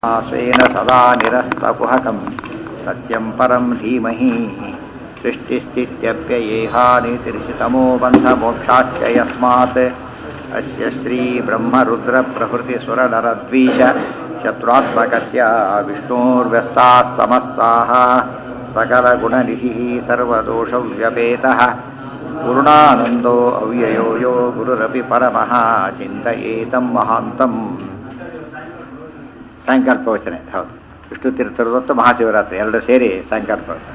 स्वेन सदा निरस्तकुहकं सत्यं परं धीमहि सृष्टिस्थित्यप्ययेहानितिर्षितमो बन्धमोक्षाश्च यस्मात् अस्य श्रीब्रह्मरुद्रप्रभृतिसुरनरद्वीष शत्रुत्मकस्य विष्णोर्व्यस्ताः समस्ताः सकलगुणनिधिः सर्वदोषव्यपेतः पूर्णानन्दो अव्ययो यो गुरुरपि परमः चिन्तयेतं महान्तम् ಸಾಯಂಕಾಲ ಪ್ರವಚನ ಇದೆ ಹೌದು ವಿಷ್ಣು ತೀರ್ಥರು ಮತ್ತು ಮಹಾಶಿವರಾತ್ರಿ ಎರಡು ಸೇರಿ ಸಾಯಂಕಾಲ ಪ್ರವಚನ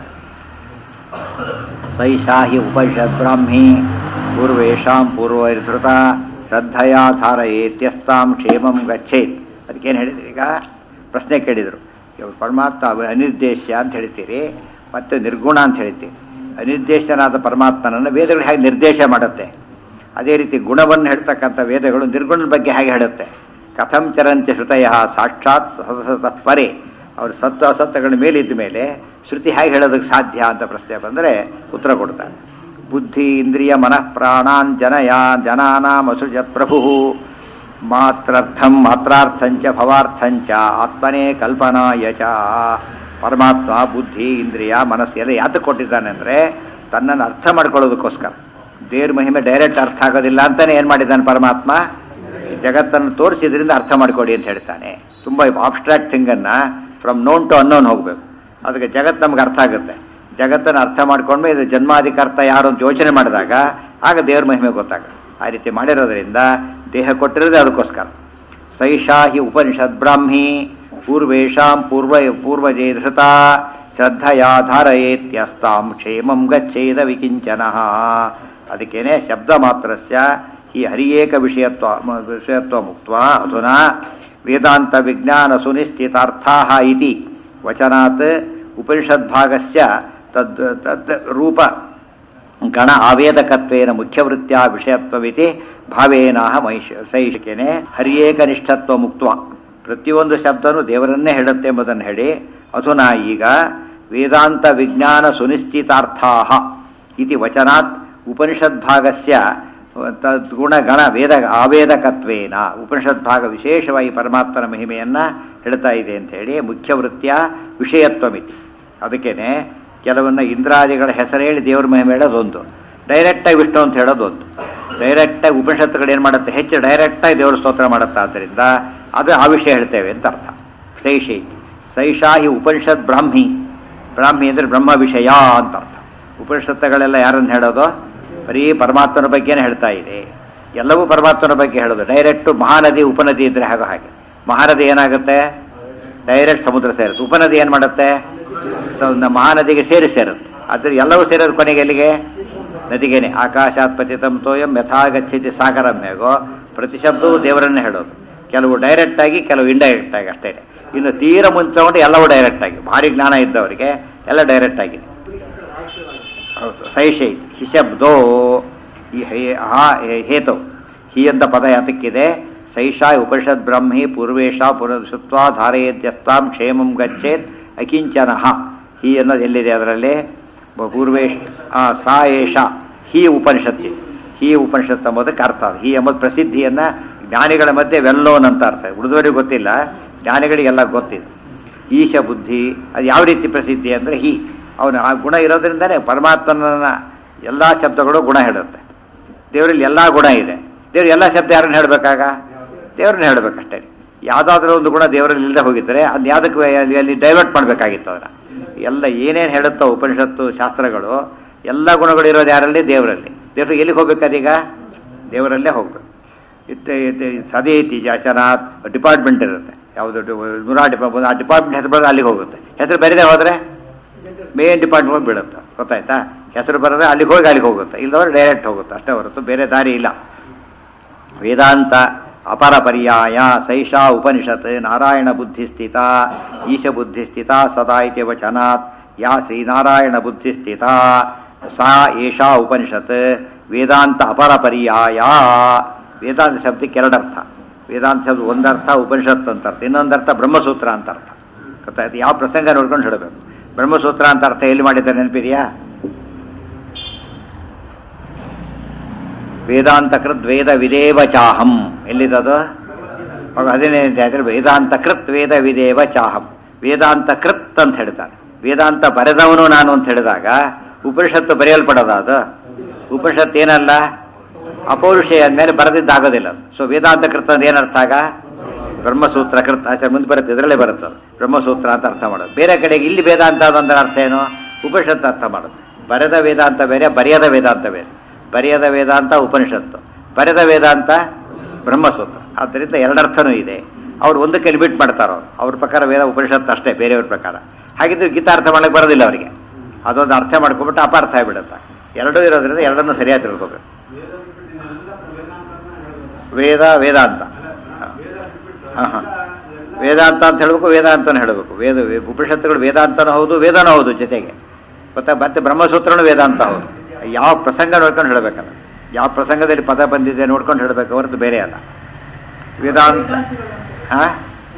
ಸೈಷಾಹಿ ಉಪನಿಷತ್ ಬ್ರಾಹ್ಮಿ ಪೂರ್ವೇಶಾಂ ಪೂರ್ವೈರ್ಧೃತ ಶ್ರದ್ಧೆಯ ಧಾರಯೇತ್ಯಸ್ತಾಂ ಕ್ಷೇಮಂ ಗಚ್ಚೇತ್ ಅದಕ್ಕೇನು ಹೇಳಿದ್ರಿ ಈಗ ಪ್ರಶ್ನೆ ಕೇಳಿದರು ಇವಾಗ ಪರಮಾತ್ಮ ಅವ ಅನಿರ್ದೇಶ್ಯ ಅಂತ ಹೇಳ್ತೀರಿ ಮತ್ತು ನಿರ್ಗುಣ ಅಂತ ಹೇಳ್ತೀರಿ ಅನಿರ್ದೇಶನಾದ ಪರಮಾತ್ಮನನ್ನು ವೇದಗಳು ಹೇಗೆ ನಿರ್ದೇಶ ಮಾಡುತ್ತೆ ಅದೇ ರೀತಿ ಗುಣವನ್ನು ಹೇಳ್ತಕ್ಕಂಥ ವೇದಗಳು ನಿರ್ಗುಣದ ಬಗ್ಗೆ ಹೇಗೆ ಹೇಳುತ್ತೆ ಕಥಂ ಚರಂತ್ಯ ಶ್ರುತಯ ಸಾಕ್ಷಾತ್ ಸತತ ಪರೆ ಅವರು ಸತ್ವ ಅಸತ್ವಗಳ ಮೇಲಿದ್ದ ಮೇಲೆ ಶ್ರುತಿ ಹೇಗೆ ಹೇಳೋದಕ್ಕೆ ಸಾಧ್ಯ ಅಂತ ಪ್ರಶ್ನೆ ಬಂದರೆ ಉತ್ತರ ಕೊಡ್ತಾರೆ ಬುದ್ಧಿ ಇಂದ್ರಿಯ ಮನಃ ಪ್ರಾಣಾನ್ ಜನಯ ಜನಾನಾಂ ಅಸೃಜತ್ ಪ್ರಭು ಮಾತ್ರರ್ಥಂ ಮಾತ್ರಾರ್ಥಂಚ ಭವಾರ್ಥಂಚ ಆತ್ಮನೇ ಕಲ್ಪನಾಯ ಚ ಪರಮಾತ್ಮ ಬುದ್ಧಿ ಇಂದ್ರಿಯ ಮನಸ್ಸು ಎಲ್ಲ ಯಾತಕ್ಕೆ ಕೊಟ್ಟಿದ್ದಾನೆ ಅಂದರೆ ತನ್ನನ್ನು ಅರ್ಥ ಮಾಡ್ಕೊಳ್ಳೋದಕ್ಕೋಸ್ಕರ ದೇವ್ರ ಮಹಿಮೆ ಡೈರೆಕ್ಟ್ ಅರ್ಥ ಆಗೋದಿಲ್ಲ ಅಂತಲೇ ಏನು ಮಾಡಿದ್ದಾನೆ ಪರಮಾತ್ಮ ಜಗತ್ತನ್ನು ತೋರಿಸಿದ್ರಿಂದ ಅರ್ಥ ಮಾಡ್ಕೊಡಿ ಅಂತ ಹೇಳ್ತಾನೆ ತುಂಬ ಆಬ್ಸ್ಟ್ರಾಕ್ಟ್ ಥಿಂಗನ್ನು ಫ್ರಮ್ ನೋನ್ ಟು ಅನ್ನೋನ್ ಹೋಗಬೇಕು ಅದಕ್ಕೆ ಜಗತ್ತು ನಮ್ಗೆ ಅರ್ಥ ಆಗುತ್ತೆ ಜಗತ್ತನ್ನು ಅರ್ಥ ಮಾಡ್ಕೊಂಡು ಇದು ಜನ್ಮಾಧಿಕರ್ತ ಯಾರು ಅಂತ ಯೋಚನೆ ಮಾಡಿದಾಗ ಆಗ ದೇವ್ರ ಮಹಿಮೆ ಗೊತ್ತಾಗುತ್ತೆ ಆ ರೀತಿ ಮಾಡಿರೋದ್ರಿಂದ ದೇಹ ಕೊಟ್ಟಿರೋದೇ ಅದಕ್ಕೋಸ್ಕರ ಸೈಷಾಹಿ ಉಪನಿಷತ್ ಬ್ರಾಹ್ಮಿ ಪೂರ್ವೇಶಾಂ ಪೂರ್ವ ಪೂರ್ವಜೇ ಧೃತ ಶ್ರದ್ಧಯಾ ಧಾರಯೇತ್ಯಸ್ತಾಂ ಕ್ಷೇಮಂ ಗಚ್ಚೇದ ವಿಕಿಂಚನಃ ಅದಕ್ಕೇನೆ ಶಬ್ದ ಮಾತ್ರಸ್ಯ ಈ ಹರಿಯೇಕ ವಿಷಯತ್ವ ವಿಷಯತ್ವ ಮುಕ್ತ ಅಧುನಾ ವೇದಾಂತ ವಿಜ್ಞಾನ ಸುನಿಶ್ಚಿತಾರ್ಥಾ ಇತಿ ವಚನಾತ್ ಉಪನಿಷದ್ಭಾಗಸ್ಯ ತದ್ ತದ್ ರೂಪ ಗಣ ಆವೇದಕತ್ವೇನ ಮುಖ್ಯವೃತ್ತಿಯ ವಿಷಯತ್ವವಿತಿ ಭಾವೇನಾಹ ಮಹಿಷ ಸೈಷಿಕೆನೆ ಹರಿಯೇಕನಿಷ್ಠತ್ವ ಮುಕ್ತ ಪ್ರತಿಯೊಂದು ಶಬ್ದನೂ ದೇವರನ್ನೇ ಹೇಳುತ್ತೆ ಎಂಬುದನ್ನು ಹೇಳಿ ಅಧುನಾ ಈಗ ವೇದಾಂತ ವಿಜ್ಞಾನ ಸುನಿಶ್ಚಿತಾರ್ಥಾ ಇತಿ ವಚನಾತ್ ಉಪನಿಷದ್ಭಾಗಸ್ಯ ತದ್ಗುಣಗಣ ವೇದ ಆವೇದಕತ್ವೇನ ಉಪನಿಷತ್ ಭಾಗ ವಿಶೇಷವಾಗಿ ಪರಮಾತ್ಮನ ಮಹಿಮೆಯನ್ನು ಹೇಳ್ತಾ ಇದೆ ಅಂತ ಹೇಳಿ ಮುಖ್ಯ ವೃತ್ತಿಯ ವಿಷಯತ್ವಮಿತಿ ಅದಕ್ಕೇನೆ ಕೆಲವನ್ನ ಇಂದ್ರಾದಿಗಳ ಹೆಸರು ಹೇಳಿ ದೇವ್ರ ಮಹಿಮೆ ಹೇಳೋದೊಂದು ಡೈರೆಕ್ಟಾಗಿ ವಿಷ್ಣು ಅಂತ ಹೇಳೋದೊಂದು ಡೈರೆಕ್ಟಾಗಿ ಉಪನಿಷತ್ತುಗಳು ಏನು ಮಾಡುತ್ತೆ ಹೆಚ್ಚು ಡೈರೆಕ್ಟಾಗಿ ದೇವ್ರ ಸ್ತೋತ್ರ ಮಾಡುತ್ತೆ ಆದ್ದರಿಂದ ಅದು ಆ ವಿಷಯ ಹೇಳ್ತೇವೆ ಅಂತ ಅರ್ಥ ಸೈಷಿ ಸೈಷಾಹಿ ಉಪನಿಷತ್ ಬ್ರಾಹ್ಮಿ ಬ್ರಾಹ್ಮಿ ಅಂದರೆ ಬ್ರಹ್ಮ ವಿಷಯ ಅಂತ ಅರ್ಥ ಉಪನಿಷತ್ತುಗಳೆಲ್ಲ ಯಾರನ್ನು ಹೇಳೋದು ಬರೀ ಪರಮಾತ್ಮನ ಬಗ್ಗೆನೇ ಹೇಳ್ತಾ ಇದೆ ಎಲ್ಲವೂ ಪರಮಾತ್ಮನ ಬಗ್ಗೆ ಹೇಳೋದು ಡೈರೆಕ್ಟು ಮಹಾನದಿ ಉಪನದಿ ಇದ್ರೆ ಹಾಗೋ ಹಾಗೆ ಮಹಾನದಿ ಏನಾಗುತ್ತೆ ಡೈರೆಕ್ಟ್ ಸಮುದ್ರ ಸೇರುತ್ತೆ ಉಪನದಿ ಏನು ಮಾಡುತ್ತೆ ಮಹಾನದಿಗೆ ಸೇರಿ ಸೇರುತ್ತೆ ಅದ್ರ ಎಲ್ಲವೂ ಸೇರೋದು ಕೊನೆಗೆ ಎಲ್ಲಿಗೆ ನದಿಗೇನೆ ಆಕಾಶಾತ್ ಪತಿತಂ ತೋಯಂ ಯಥಾ ಗಚ್ಚತಿ ಸಾಗರಂ ಹೇಗೋ ಪ್ರತಿ ಶಬ್ದವೂ ದೇವರನ್ನೇ ಹೇಳೋದು ಕೆಲವು ಡೈರೆಕ್ಟ್ ಆಗಿ ಕೆಲವು ಇಂಡೈರೆಕ್ಟ್ ಆಗಿ ಅಷ್ಟೇ ಇನ್ನು ತೀರ ಮುಂಚೆಕೊಂಡು ಎಲ್ಲವೂ ಡೈರೆಕ್ಟ್ ಆಗಿ ಭಾರಿ ಜ್ಞಾನ ಇದ್ದವರಿಗೆ ಎಲ್ಲ ಡೈರೆಕ್ಟ್ ಆಗಿದೆ ಹೌದು ಸೈಷೈ ಹಿಶಬ್ದೋ ಈ ಹೇತು ಹಿ ಅಂತ ಪದ ಯಾತಕ್ಕಿದೆ ಸೈಷಾ ಉಪನಿಷತ್ ಬ್ರಹ್ಮಿ ಪೂರ್ವೇಶ ಪುನಃಸುತ್ವ ಧಾರಯೇತ್ಯಸ್ತಾಂ ಕ್ಷೇಮಂ ಗಚ್ಚೇತ್ ಅಕಿಂಚನ ಹಿ ಅನ್ನೋದು ಎಲ್ಲಿದೆ ಅದರಲ್ಲಿ ಪೂರ್ವೇಶ್ ಸಾ ಏಷ ಹಿ ಉಪನಿಷತ್ತಿ ಹಿ ಉಪನಿಷತ್ ಎಂಬುದಕ್ಕೆ ಅರ್ಥ ಅದು ಹಿ ಎಂಬುದು ಪ್ರಸಿದ್ಧಿಯನ್ನು ಜ್ಞಾನಿಗಳ ಮಧ್ಯೆ ವೆಲ್ಲೋನ್ ಅಂತ ಅರ್ಥ ಉಳಿದವರಿಗೆ ಗೊತ್ತಿಲ್ಲ ಜ್ಞಾನಿಗಳಿಗೆಲ್ಲ ಗೊತ್ತಿದೆ ಈಶ ಬುದ್ಧಿ ಅದು ಯಾವ ರೀತಿ ಪ್ರಸಿದ್ಧಿ ಅಂದರೆ ಹಿ ಅವನು ಆ ಗುಣ ಇರೋದ್ರಿಂದನೇ ಪರಮಾತ್ಮನ ಎಲ್ಲ ಶಬ್ದಗಳು ಗುಣ ಹೇಳುತ್ತೆ ದೇವರಲ್ಲಿ ಎಲ್ಲ ಗುಣ ಇದೆ ದೇವ್ರ ಎಲ್ಲ ಶಬ್ದ ಯಾರನ್ನ ಹೇಳಬೇಕಾಗ ದೇವ್ರನ್ನ ಹೇಳಬೇಕಷ್ಟೇ ಯಾವುದಾದ್ರೂ ಒಂದು ಗುಣ ದೇವರಲ್ಲಿ ಇಲ್ಲದೆ ಹೋಗಿದ್ದರೆ ಅದು ಯಾವುದಕ್ಕೆ ಅಲ್ಲಿ ಡೈವರ್ಟ್ ಮಾಡಬೇಕಾಗಿತ್ತು ಅದನ್ನು ಎಲ್ಲ ಏನೇನು ಹೇಳುತ್ತೋ ಉಪನಿಷತ್ತು ಶಾಸ್ತ್ರಗಳು ಎಲ್ಲ ಗುಣಗಳು ಇರೋದು ಯಾರಲ್ಲಿ ದೇವರಲ್ಲಿ ದೇವ್ರಿಗೆ ಎಲ್ಲಿಗೆ ಹೋಗ್ಬೇಕು ಅದೀಗ ದೇವರಲ್ಲೇ ಹೋಗ್ಬೇಕು ಇತ್ತೆ ಸದೇತಿ ಜಾಚನಾಥ್ ಡಿಪಾರ್ಟ್ಮೆಂಟ್ ಇರುತ್ತೆ ಯಾವುದು ನೂರಾ ಡಿಪಾರ್ಟ್ಮೆಂಟ್ ಆ ಡಿಪಾರ್ಟ್ಮೆಂಟ್ ಹೆಸರು ಬರೋದು ಅಲ್ಲಿಗೆ ಹೋಗುತ್ತೆ ಹೆಸರು ಬೇರೆದೇ ಹೋದರೆ ಮೇನ್ ಡಿಪಾರ್ಟ್ಮೆಂಟ್ ಬೀಳುತ್ತೆ ಗೊತ್ತಾಯ್ತಾ ಹೆಸರು ಬರೋದ್ರೆ ಅಲ್ಲಿಗೆ ಹೋಗಿ ಅಲ್ಲಿಗೆ ಹೋಗುತ್ತೆ ಇಲ್ಲದವ್ರು ಡೈರೆಕ್ಟ್ ಹೋಗುತ್ತೆ ಅಷ್ಟೇ ಹೊರತು ಬೇರೆ ದಾರಿ ಇಲ್ಲ ವೇದಾಂತ ಅಪರ ಪರ್ಯಾಯ ಸೈಷಾ ಉಪನಿಷತ್ ನಾರಾಯಣ ಬುದ್ಧಿಸ್ಥಿತ ಈಶ ಬುದ್ಧಿಸ್ಥಿತ ಸದಾ ಇತಿ ವಚನಾತ್ ಯಾ ಶ್ರೀನಾರಾಯಣ ಬುದ್ಧಿಸ್ಥಿತ ಸಾ ಏಷಾ ಉಪನಿಷತ್ ವೇದಾಂತ ಅಪರ ಪರ್ಯಾಯ ವೇದಾಂತ ಶಬ್ದಕ್ಕೆ ಎರಡರ್ಥ ವೇದಾಂತ ಶಬ್ದ ಒಂದರ್ಥ ಉಪನಿಷತ್ ಅಂತ ಅರ್ಥ ಇನ್ನೊಂದರ್ಥ ಬ್ರಹ್ಮಸೂತ್ರ ಅಂತ ಅರ್ಥ ಗೊತ್ತಾಯ್ತು ಯಾವ ಪ್ರಸಂಗ ನೋಡ್ಕೊಂಡು ಹೇಳಬೇಕು ಬ್ರಹ್ಮಸೂತ್ರ ಅಂತ ಅರ್ಥ ಎಲ್ಲಿ ಮಾಡಿದ್ದಾರೆ ನೆನಪಿದೆಯಾ ವೇದಾಂತ ಕೃದ್ ವೇದ ವಿದೇವ ಚಾಹಂ ಎಲ್ಲಿದದು ಅವಾಗ ಹದಿನೈದು ಅಧ್ಯಾಯದಲ್ಲಿ ವೇದಾಂತ ಕೃತ್ ವೇದ ವಿದೇವ ಚಾಹಂ ವೇದಾಂತ ಕೃತ್ ಅಂತ ಹೇಳ್ತಾನೆ ವೇದಾಂತ ಬರೆದವನು ನಾನು ಅಂತ ಹೇಳಿದಾಗ ಉಪನಿಷತ್ತು ಬರೆಯಲ್ಪಡೋದ ಅದು ಉಪನಿಷತ್ತು ಏನಲ್ಲ ಅಪೌರುಷೇಯ ಅಂದಮೇಲೆ ಬರೆದಿದ್ದಾಗೋದಿಲ್ಲ ಸೊ ವೇದಾಂತ ಕೃತ್ ಅಂದ್ರೆ ಏನರ್ಥ ಆಗ ಬ್ರಹ್ಮಸೂತ್ರ ಕೃತ್ ಆಚಾರ ಮುಂದೆ ಬರುತ್ತೆ ಇದರಲ್ಲೇ ಬರುತ್ತೆ ಅದು. ಬ್ರಹ್ಮಸೂತ್ರ ಅಂತ ಅರ್ಥ ಮಾಡೋದು ಬೇರೆ ಕಡೆಗೆ ಇಲ್ಲಿ ವೇದಾಂತ ಅಂದ್ರೆ ಅರ್ಥ ಏನು ಉಪನಿಷತ್ತು ಅರ್ಥ ಮಾಡೋದು ಬರೆದ ವೇದಾಂತ ಬೇರೆ ಬರೆಯದ ವೇದಾಂತ ಬೇರೆ ಬರೆಯದ ವೇದಾಂತ ಉಪನಿಷತ್ತು ಬರೆದ ವೇದಾಂತ ಬ್ರಹ್ಮಸೂತ್ರ ಆದ್ದರಿಂದ ಎರಡರ್ಥನೂ ಇದೆ ಅವ್ರು ಒಂದಕ್ಕೆ ಲಿಮಿಟ್ ಮಾಡ್ತಾರೋ ಅವ್ರ ಪ್ರಕಾರ ವೇದ ಉಪನಿಷತ್ತು ಅಷ್ಟೇ ಬೇರೆಯವ್ರ ಪ್ರಕಾರ ಹಾಗಿದ್ರೆ ಗೀತಾ ಅರ್ಥ ಮಾಡಕ್ಕೆ ಬರೋದಿಲ್ಲ ಅವರಿಗೆ ಅದೊಂದು ಅರ್ಥ ಮಾಡ್ಕೊಬಿಟ್ಟು ಅಪಾರ್ಥ ಆಗಿಬಿಡುತ್ತೆ ಎರಡೂ ಇರೋದ್ರಿಂದ ಎರಡನ್ನೂ ಸರಿಯಾಗಿ ತಿಳ್ಕೊಬೇಕು ವೇದ ವೇದಾಂತ ಹಾಂ ಹಾಂ ವೇದಾಂತ ಅಂತ ಹೇಳಬೇಕು ವೇದಾಂತನೂ ಹೇಳಬೇಕು ವೇದ ವೇ- ಉಪನಿಷತ್ತುಗಳು ವೇದಾಂತನೂ ಹೌದು ವೇದನೂ ಹೌದು ಜೊತೆಗೆ ಮತ್ತೆ ಮತ್ತೆ ಬ್ರಹ್ಮಸೂತ್ರನೂ ವೇದಾಂತ ಹೌದು ಯಾವ ಪ್ರಸಂಗ ನೋಡ್ಕೊಂಡು ಹೇಳಬೇಕಲ್ಲ ಯಾವ ಪ್ರಸಂಗದಲ್ಲಿ ಪದ ಬಂದಿದೆ ನೋಡ್ಕೊಂಡು ಹೇಳಬೇಕು ಹೊರತು ಬೇರೆ ಅಲ್ಲ ವೇದಾಂತ ಹಾಂ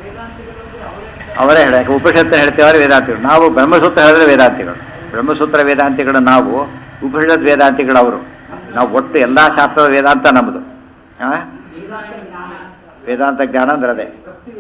ಅವರೇ ಹೇಳ ಉಪನಿಷತ್ತು ಹೇಳ್ತೇವೆ ವೇದಾಂತಿಗಳು ನಾವು ಬ್ರಹ್ಮಸೂತ್ರ ಹೇಳಿದ್ರೆ ವೇದಾಂತಿಗಳು ಬ್ರಹ್ಮಸೂತ್ರ ವೇದಾಂತಿಗಳು ನಾವು ಉಪನಿಷತ್ ವೇದಾಂತಿಗಳು ಅವರು ನಾವು ಒಟ್ಟು ಎಲ್ಲ ಶಾಸ್ತ್ರದ ವೇದಾಂತ ನಮ್ಮದು ಆ? ವೇದಾಂತ ಜ್ಞಾನ ಅಂದ್ರೆ ಅದೇ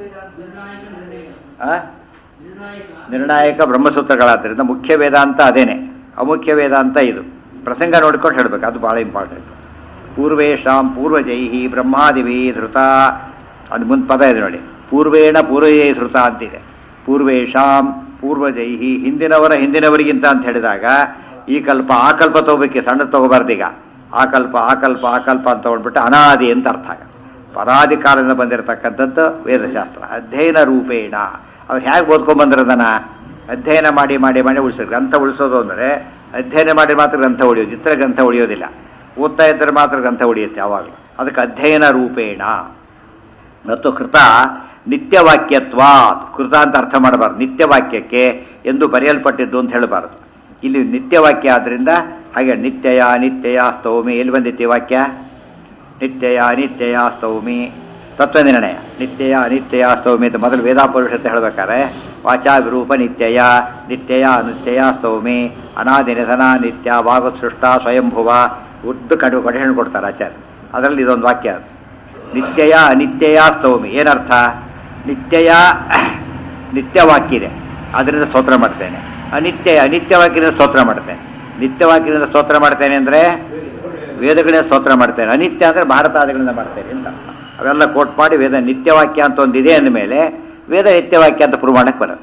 ಆ? ನಿರ್ಣಾಯಕ ಬ್ರಹ್ಮಸೂತ್ರಗಳಾದ್ದರಿಂದ ಮುಖ್ಯ ವೇದಾಂತ ಅದೇನೆ ಅಮುಖ್ಯ ವೇದಾಂತ ಇದು ಪ್ರಸಂಗ ನೋಡ್ಕೊಂಡು ಹೇಳ್ಬೇಕು ಅದು ಬಹಳ ಇಂಪಾರ್ಟೆಂಟ್ ಪೂರ್ವೇಶಾಂ ಪೂರ್ವಜೈಹಿ ಬ್ರಹ್ಮಾದಿವಿ ಧೃತ ಅದು ಮುಂದೆ ಪದ ಇದೆ ನೋಡಿ ಪೂರ್ವೇಣ ಪೂರ್ವಜೈ ಧೃತ ಅಂತಿದೆ ಪೂರ್ವೇಶಾಂ ಪೂರ್ವಜೈಹಿ ಹಿಂದಿನವರ ಹಿಂದಿನವರಿಗಿಂತ ಅಂತ ಹೇಳಿದಾಗ ಈ ಕಲ್ಪ ಆ ಕಲ್ಪ ತಗೋಬೇಕೆ ಸಣ್ಣ ತಗೋಬಾರ್ದು ಈಗ ಆ ಕಲ್ಪ ಆ ಕಲ್ಪ ಆ ಕಲ್ಪ ಅಂತ ತಗೊಂಡ್ಬಿಟ್ಟು ಅನಾದಿ ಅಂತ ಅರ್ಥ ಆಗ ಪರಾದಿ ಕಾಲದಿಂದ ಬಂದಿರತಕ್ಕಂಥದ್ದು ವೇದಶಾಸ್ತ್ರ ಅಧ್ಯಯನ ರೂಪೇಣ ಅವ್ರು ಹೇಗೆ ಓದ್ಕೊಂಡ್ ಬಂದಿರೋದನ್ನ ಅಧ್ಯಯನ ಮಾಡಿ ಮಾಡಿ ಮಾಡಿ ಉಳಿಸೋದು ಗ್ರಂಥ ಉಳಿಸೋದು ಅಂದರೆ ಅಧ್ಯಯನ ಮಾಡಿ ಮಾತ್ರ ಗ್ರಂಥ ಉಳಿಯೋದು ಇತರ ಗ್ರಂಥ ಉಳಿಯೋದಿಲ್ಲ ಓದ್ತಾ ಇದ್ದರೆ ಮಾತ್ರ ಗ್ರಂಥ ಉಳಿಯುತ್ತೆ ಯಾವಾಗಲೂ ಅದಕ್ಕೆ ಅಧ್ಯಯನ ರೂಪೇಣ ಮತ್ತು ಕೃತ ನಿತ್ಯವಾಕ್ಯತ್ವ ಕೃತ ಅಂತ ಅರ್ಥ ಮಾಡಬಾರ್ದು ನಿತ್ಯವಾಕ್ಯಕ್ಕೆ ಎಂದು ಬರೆಯಲ್ಪಟ್ಟಿದ್ದು ಅಂತ ಹೇಳಬಾರದು ಇಲ್ಲಿ ನಿತ್ಯವಾಕ್ಯ ಆದ್ರಿಂದ ಹಾಗೆ ನಿತ್ಯಯ ನಿತ್ಯಯ ಸ್ತೌಮಿ ಎಲ್ಲಿ ಬಂದಿತ್ತು ಈ ವಾಕ್ಯ ನಿತ್ಯಯ ಅನಿತ್ಯಯ ಸ್ತೌಮಿ ತತ್ವ ನಿರ್ಣಯ ನಿತ್ಯಯ ಅನಿತ್ಯಯ ಸ್ತೌಮಿ ಅಂತ ಮೊದಲು ವೇದಾಪುರುಷತೆ ಹೇಳ್ಬೇಕಾದ್ರೆ ವಾಚಾ ವಿರೂಪ ನಿತ್ಯಯ ನಿತ್ಯಯ ಅನಿತ್ಯಯ ಸ್ತೌಮಿ ಅನಾದಿ ನಿಧನ ನಿತ್ಯ ಭಾಗವತ್ ಸೃಷ್ಟ ಸ್ವಯಂಭುವ ಉದ್ದು ಕಡು ಕಡೆ ಕೊಡ್ತಾರೆ ಆಚಾರ್ಯ ಅದರಲ್ಲಿ ಇದೊಂದು ವಾಕ್ಯ ಅದು ನಿತ್ಯಯ ಅನಿತ್ಯಯ ಸ್ತೌಮಿ ಏನರ್ಥ ನಿತ್ಯಯ ನಿತ್ಯವಾಕ್ಯ ಇದೆ ಅದರಿಂದ ಸ್ತೋತ್ರ ಮಾಡ್ತೇನೆ ಅನಿತ್ಯ ಅನಿತ್ಯವಾಕ್ಯದಿಂದ ಸ್ತೋತ್ರ ಮಾಡ್ತೇನೆ ನಿತ್ಯವಾಕ್ಯದಿಂದ ಸ್ತೋತ್ರ ಮಾಡ್ತೇನೆ ಅಂದರೆ ವೇದಗಳಿಂದ ಸ್ತೋತ್ರ ಮಾಡ್ತೇನೆ ಅನಿತ್ಯ ಅಂದರೆ ಭಾರತಾದಿಗಳಿಂದ ಮಾಡ್ತೇನೆ ಅಂತ ಅರ್ಥ. ಅವೆಲ್ಲ ಕೋಟ್ ಮಾಡಿ ವೇದ ನಿತ್ಯವಾಕ್ಯ ಅಂತ ಒಂದಿದೆ ಅಂದಮೇಲೆ ವೇದ ನಿತ್ಯವಾಕ್ಯ ಅಂತ ಪ್ರೂವ್ ಮಾಡಕ್ಕೆ ಬರುತ್ತೆ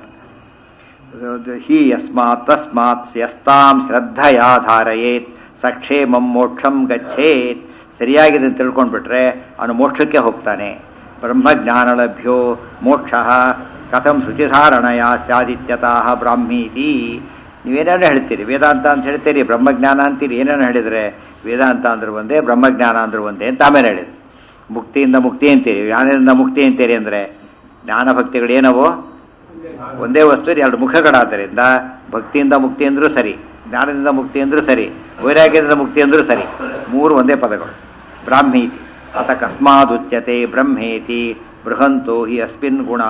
ಹಿ ಯಸ್ಮಾತ್ ತಸ್ಮಾತ್ ಯಸ್ತಾಂ ಶ್ರದ್ಧೆಯ ಧಾರಯೇತ್ ಸಕ್ಷೇಮಂ ಮೋಕ್ಷಂ ಗಚ್ಚೇತ್ ಸರಿಯಾಗಿದೆ ಅಂತ ತಿಳ್ಕೊಂಡ್ಬಿಟ್ರೆ ಅವನು ಮೋಕ್ಷಕ್ಕೆ ಹೋಗ್ತಾನೆ ಬ್ರಹ್ಮಜ್ಞಾನ ಲಭ್ಯೋ ಮೋಕ್ಷ ಕಥಂ ಶುಚಿಧಾರಣಯ ಸ್ಯಾದಿತ್ಯತಃ ಬ್ರಾಹ್ಮೀತಿ ನೀವೇನೇನೋ ಹೇಳ್ತೀರಿ ವೇದಾಂತ ಅಂತ ಹೇಳ್ತೀರಿ ಬ್ರಹ್ಮಜ್ಞಾನ ಅಂತೀರಿ ಏನೇನೋ ಹೇಳಿದರೆ ವೇದಾಂತ ಅಂದ್ರೆ ಒಂದೇ ಬ್ರಹ್ಮಜ್ಞಾನ ಅಂದ್ರೆ ಒಂದೇ ಅಂತ ಆಮೇಲೆ ಹೇಳಿದ್ರು ಮುಕ್ತಿಯಿಂದ ಮುಕ್ತಿ ಅಂತೀರಿ ಜ್ಞಾನದಿಂದ ಮುಕ್ತಿ ಅಂತೀರಿ ಅಂದರೆ ಜ್ಞಾನ ಭಕ್ತಿಗಳು ಏನವೋ ಒಂದೇ ವಸ್ತು ಎರಡು ಮುಖಗಳಾದ್ದರಿಂದ ಭಕ್ತಿಯಿಂದ ಮುಕ್ತಿ ಅಂದ್ರೂ ಸರಿ ಜ್ಞಾನದಿಂದ ಮುಕ್ತಿ ಅಂದ್ರೂ ಸರಿ ವೈರಾಗ್ಯದಿಂದ ಮುಕ್ತಿ ಅಂದ್ರೂ ಸರಿ ಮೂರು ಒಂದೇ ಪದಗಳು ಬ್ರಾಹ್ಮೀತಿ ಅತ ಕಸ್ಮಾದುಚ್ಯತೆ ಬ್ರಹ್ಮೇತಿ ಬೃಹಂತೋ ಹಿ ಅಸ್ಮಿನ್ ಗುಣಾ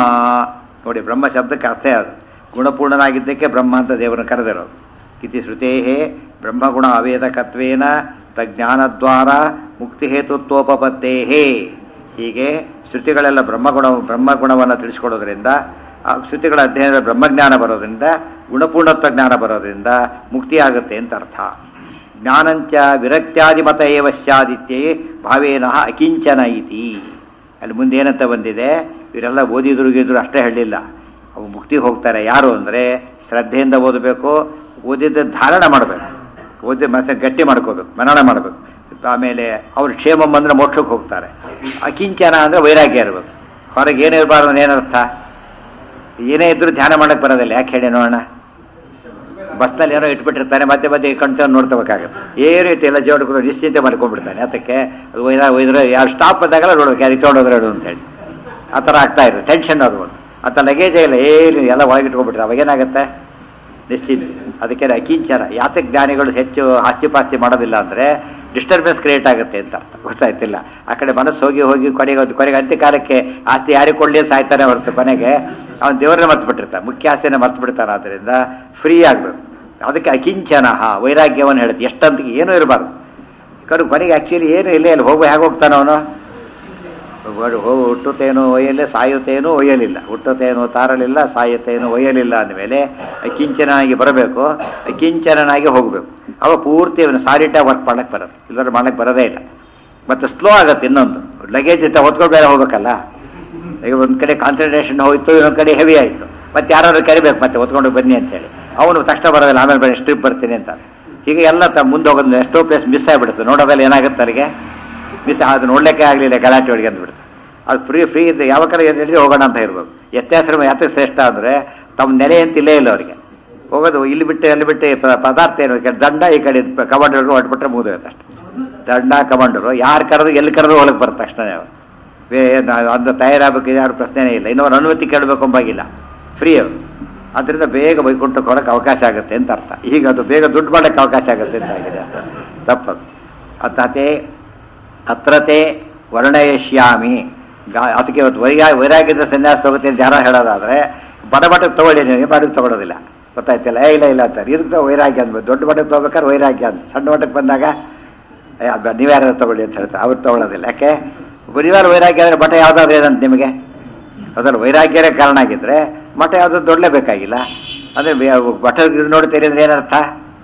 ನೋಡಿ ಬ್ರಹ್ಮ ಶಬ್ದಕ್ಕೆ ಅರ್ಥ ಅದು ಗುಣಪೂರ್ಣನಾಗಿದ್ದಕ್ಕೆ ಬ್ರಹ್ಮ ಅಂತ ದೇವರನ್ನು ಕರೆದಿರೋದು ಇತಿ ಶ್ರುತೇ ಬ್ರಹ್ಮಗುಣ ಅವೇದಕತ್ವೇನ ತಜ್ಞಾನದ್ವಾರ ಮುಕ್ತಿಹೇತುತ್ವೋಪತ್ತೇ ಹೀಗೆ ಶ್ರುತಿಗಳೆಲ್ಲ ಬ್ರಹ್ಮಗುಣ ಬ್ರಹ್ಮಗುಣವನ್ನು ತಿಳಿಸ್ಕೊಡೋದ್ರಿಂದ ಆ ಶ್ರುತಿಗಳ ಅಧ್ಯಯನದ ಬ್ರಹ್ಮಜ್ಞಾನ ಬರೋದ್ರಿಂದ ಗುಣಪೂರ್ಣತ್ವ ಜ್ಞಾನ ಬರೋದ್ರಿಂದ ಮುಕ್ತಿಯಾಗುತ್ತೆ ಅಂತ ಅರ್ಥ ಜ್ಞಾನಂಚ ವಿರಕ್ತ್ಯಾದಿ ಮತ ಏವ ಸ್ಯಾದಿತ್ಯೇ ಭಾವೇನ ಅಕಿಂಚನ ಇತಿ ಅಲ್ಲಿ ಮುಂದೆ ಏನಂತ ಬಂದಿದೆ ಇವರೆಲ್ಲ ಓದಿದ್ರು ಗೀದ್ರು ಅಷ್ಟೇ ಹೇಳಿಲ್ಲ ಅವು ಮುಕ್ತಿಗೆ ಹೋಗ್ತಾರೆ ಯಾರು ಅಂದರೆ ಶ್ರದ್ಧೆಯಿಂದ ಓದಬೇಕು ಓದಿದ್ದ ಧಾರಣ ಮಾಡಬೇಕು ಓದಿ ಮತ್ತೆ ಗಟ್ಟಿ ಮಾಡ್ಕೋಬೇಕು ಮನನ ಮಾಡಬೇಕು ಆಮೇಲೆ ಅವ್ರು ಕ್ಷೇಮ ಬಂದರೆ ಮೋಕ್ಷಕ್ಕೆ ಹೋಗ್ತಾರೆ ಅಕಿಂಚನ ಅಂದರೆ ವೈರಾಗ್ಯ ಇರಬೇಕು ಹೊರಗೆ ಏನೇ ಇರಬಾರ್ದು ಅಂದ್ರೆ ಏನರ್ಥ ಏನೇ ಇದ್ರೂ ಧ್ಯಾನ ಮಾಡಕ್ಕೆ ಬರೋದಿಲ್ಲ ಯಾಕೆ ಹೇಳಿ ನೋಡೋಣ ಬಸ್ನಲ್ಲಿ ಏನೋ ಇಟ್ಬಿಟ್ಟಿರ್ತಾನೆ ಮತ್ತೆ ಮತ್ತೆ ಕಣ್ತ ನೋಡ್ಕೋಬೇಕಾಗುತ್ತೆ ಏನು ಇಟ್ಟು ಎಲ್ಲ ಜೋಡ್ಕೊಂಡು ನಿಶ್ಚಿಂತೆ ಮಾಡ್ಕೊಂಡ್ಬಿಡ್ತಾನೆ ಅದಕ್ಕೆ ಅದು ಒಯ್ದ ಒಯ್ದ್ರೆ ಯಾರು ಸ್ಟಾಪ್ ಬಂದಾಗೆಲ್ಲ ನೋಡ್ಬೇಕು ಯಾರಿಗೆ ತೊಗೊಂಡೋದ್ರೆ ಹೇಳು ಅಂತೇಳಿ ಆ ಥರ ಆಗ್ತಾ ಇದೆ ಟೆನ್ಷನ್ ಅದು ಒಂದು ಅಂತ ಲಗೇಜೇ ಇಲ್ಲ ಏನು ಎಲ್ಲ ಒಳಗಿಟ್ಕೊಂಡ್ಬಿಟ್ರೆ ಅವಾಗೇನಾಗುತ್ತೆ ನಿಶ್ಚಿತ ಅದಕ್ಕೆ ಅಕಿಂಚನ ಯಾತಕ್ಕೆ ಜ್ಞಾನಿಗಳು ಹೆಚ್ಚು ಆಸ್ತಿ ಪಾಸ್ತಿ ಮಾಡೋದಿಲ್ಲ ಅಂದರೆ ಡಿಸ್ಟರ್ಬೆನ್ಸ್ ಕ್ರಿಯೇಟ್ ಆಗುತ್ತೆ ಅಂತ ಅರ್ಥ ಗೊತ್ತಾಯ್ತಿಲ್ಲ ಆ ಕಡೆ ಮನಸ್ಸು ಹೋಗಿ ಹೋಗಿ ಕೊನೆಗೆ ಒಂದು ಕೊನೆಗೆ ಅಂತ್ಯಕಾಲಕ್ಕೆ ಆಸ್ತಿ ಯಾರಿಗೆ ಕೊಡಲಿ ಸಾಯ್ತಾನೆ ಹೊರತು ಕೊನೆಗೆ ಅವನು ದೇವರನ್ನ ಮರ್ತು ಬಿಟ್ಟಿರ್ತಾನೆ ಮುಖ್ಯ ಆಸ್ತಿನ ಮರ್ತು ಬಿಡ್ತಾನೆ ಆದ್ದರಿಂದ ಫ್ರೀ ಆಗಬೇಕು ಅದಕ್ಕೆ ಅಕಿಂಚನ ವೈರಾಗ್ಯವನ್ನು ಹೇಳುತ್ತೆ ಎಷ್ಟಂತ ಏನೂ ಇರಬಾರ್ದು ಕಡು ಕೊನೆಗೆ ಆ್ಯಕ್ಚುಲಿ ಏನು ಇಲ್ಲ ಅಲ್ಲಿ ಹೋಗೋ ಹೇಗೆ ಹೋಗ್ತಾನೆ ಅವನು ಹುಟ್ಟುತ್ತೇನೋ ಒಯ್ಯಲಿಲ್ಲ ಸಾಯುತ್ತೇನೋ ಒಯ್ಯಲಿಲ್ಲ ಹುಟ್ಟುತ್ತೇನೋ ತಾರಲಿಲ್ಲ ಸಾಯುತ್ತೇನೋ ಒಯ್ಯಲಿಲ್ಲ ಅಂದಮೇಲೆ ಕಿಂಚನಾಗಿ ಬರಬೇಕು ಕಿಂಚನಾಗಿ ಹೋಗಬೇಕು ಅವ ಪೂರ್ತಿ ಅವನು ಸಾಲಿಟಾಗಿ ವರ್ಕ್ ಮಾಡಕ್ಕೆ ಬರುತ್ತೆ ಇಲ್ಲದ್ರೆ ಮಾಡಕ್ಕೆ ಬರೋದೇ ಇಲ್ಲ ಮತ್ತು ಸ್ಲೋ ಆಗುತ್ತೆ ಇನ್ನೊಂದು ಲಗೇಜ್ ಇತ್ತ ಹೊತ್ಕೊಂಡು ಬೇರೆ ಹೋಗ್ಬೇಕಲ್ಲ ಈಗ ಒಂದು ಕಡೆ ಕಾನ್ಸಂಟ್ರೇಷನ್ ಹೋಯ್ತು ಇನ್ನೊಂದು ಕಡೆ ಹೆವಿ ಆಯಿತು ಮತ್ತೆ ಯಾರಾದ್ರೂ ಕರಿಬೇಕು ಮತ್ತೆ ಹೊತ್ಕೊಂಡು ಬನ್ನಿ ಅಂತೇಳಿ ಅವನು ತಕ್ಷಣ ಬರೋದಿಲ್ಲ ಆಮೇಲೆ ಬನ್ನಿ ಸ್ಟ್ರಿಪ್ ಬರ್ತೀನಿ ಅಂತ ಹೀಗೆ ಎಲ್ಲ ತ ಮುಂದೆ ಹೋಗೋದು ಎಷ್ಟೋ ಪ್ಲೇಸ್ ಮಿಸ್ ಆಗಿಬಿಡುತ್ತೆ ನೋಡೋದಲ್ಲಿ ಏನಾಗುತ್ತೆ ಅವರಿಗೆ ಮಿಸ್ ಅದು ನೋಡ್ಲಿಕ್ಕೆ ಆಗಲಿಲ್ಲ ಗಲಾಟೆ ಒಳಗೆ ಅಂದ್ಬಿಡುತ್ತೆ ಅದು ಫ್ರೀ ಫ್ರೀ ಇದ್ದು ಯಾವ ಕಡೆ ಏನು ಹೇಳಿದ್ರೆ ಹೋಗೋಣ ಅಂತ ಇರ್ಬೇಕು ವ್ಯತ್ಯಾಸ ಯಾತಕ್ಕೆ ಶ್ರೇಷ್ಠ ಅಂದರೆ ತಮ್ಮ ನೆಲೆ ಅಂತ ಇಲ್ಲೇ ಇಲ್ಲ ಅವರಿಗೆ ಹೋಗೋದು ಇಲ್ಲಿ ಬಿಟ್ಟು ಅಲ್ಲಿ ಬಿಟ್ಟು ಪ- ಪದಾರ್ಥ ಏನು ಈ ಕಡೆ ದಂಡ ಈ ಕಡೆ ಕಮಾಂಡರ್ಗಳು ಹೊಟ್ಬಿಟ್ರೆ ಮುಗಿದೋಗುತ್ತೆ ಅಷ್ಟೇ ದಂಡ ಕಮಾಂಡರು ಯಾರು ಕರೆದು ಎಲ್ಲಿ ಕರೆದು ಒಳಗೆ ಬರುತ್ತೆ ತಕ್ಷಣ ಬೇ ನಾವು ಅದು ತಯಾರಾಗಬೇಕು ಯಾರು ಪ್ರಶ್ನೆನೇ ಇಲ್ಲ ಇನ್ನೊಂದು ಅನುಮತಿ ಕೇಳಬೇಕು ಅಂಬಾಗಿಲ್ಲ ಫ್ರೀ ಅವರು ಅದರಿಂದ ಬೇಗ ವೈಕುಂಠಕ್ಕೆ ಹೊರಕ್ಕೆ ಅವಕಾಶ ಆಗುತ್ತೆ ಅಂತ ಅರ್ಥ ಈಗ ಅದು ಬೇಗ ದುಡ್ಡು ಮಾಡೋಕ್ಕೆ ಅವಕಾಶ ಆಗುತ್ತೆ ಅಂತ ಆಗಿದೆ ಅರ್ಥ ತಪ್ಪದು ಅರ್ಥತೆ ಅತ್ರತೆ ವರ್ಣಯಿಷ್ಯಾಮಿ ಗಾ ಅದಕ್ಕೆ ಇವತ್ತು ವೈರಾ ವೈರಾಗ್ಯದ ಸನ್ಯಾಸ ತಗೋತೀನಿ ಅಂತ ಯಾರೋ ಹೇಳೋದಾದ್ರೆ ಬಡ ಬಟಕ್ಕೆ ತಗೊಳ್ಳಿ ನೀವು ಬಾಡಿಗೆ ತಗೊಳ್ಳೋದಿಲ್ಲ ಗೊತ್ತಾಯ್ತಿಲ್ಲ ಏ ಇಲ್ಲ ಇಲ್ಲ ಅಂತಾರೆ ಇದಕ್ಕೆ ವೈರಾಗ್ಯ ಅಂದ್ಬೋದು ದೊಡ್ಡ ಬಟಕ್ಕೆ ತಗೋಬೇಕಾದ್ರೆ ವೈರಾಗ್ಯ ಅಂತ ಸಣ್ಣ ಬಟಕ್ಕೆ ಬಂದಾಗ ಏ, ಅದ್ ಬೇಡ, ನೀವ್ಯಾರು ತಗೊಳ್ಳಿ ಅಂತ ಹೇಳ್ತಾರೆ ಅವ್ರು ತಗೊಳ್ಳೋದಿಲ್ಲ ಯಾಕೆ ಬರಿವಾರ ವೈರಾಗ್ಯ ಅಂದರೆ ಮಠ ಯಾವುದಾದ್ರು ಏನಂತ ನಿಮಗೆ ಅದರ ವೈರಾಗ್ಯರೇ ಕಾರಣ ಆಗಿದ್ರೆ ಮಠ ಯಾವುದು ದೊಡ್ಡಲೇಬೇಕಾಗಿಲ್ಲ ಅಂದರೆ ಮಠ ಇದು ನೋಡ್ತೀರಿ ಅಂದ್ರೆ ಏನರ್ಥ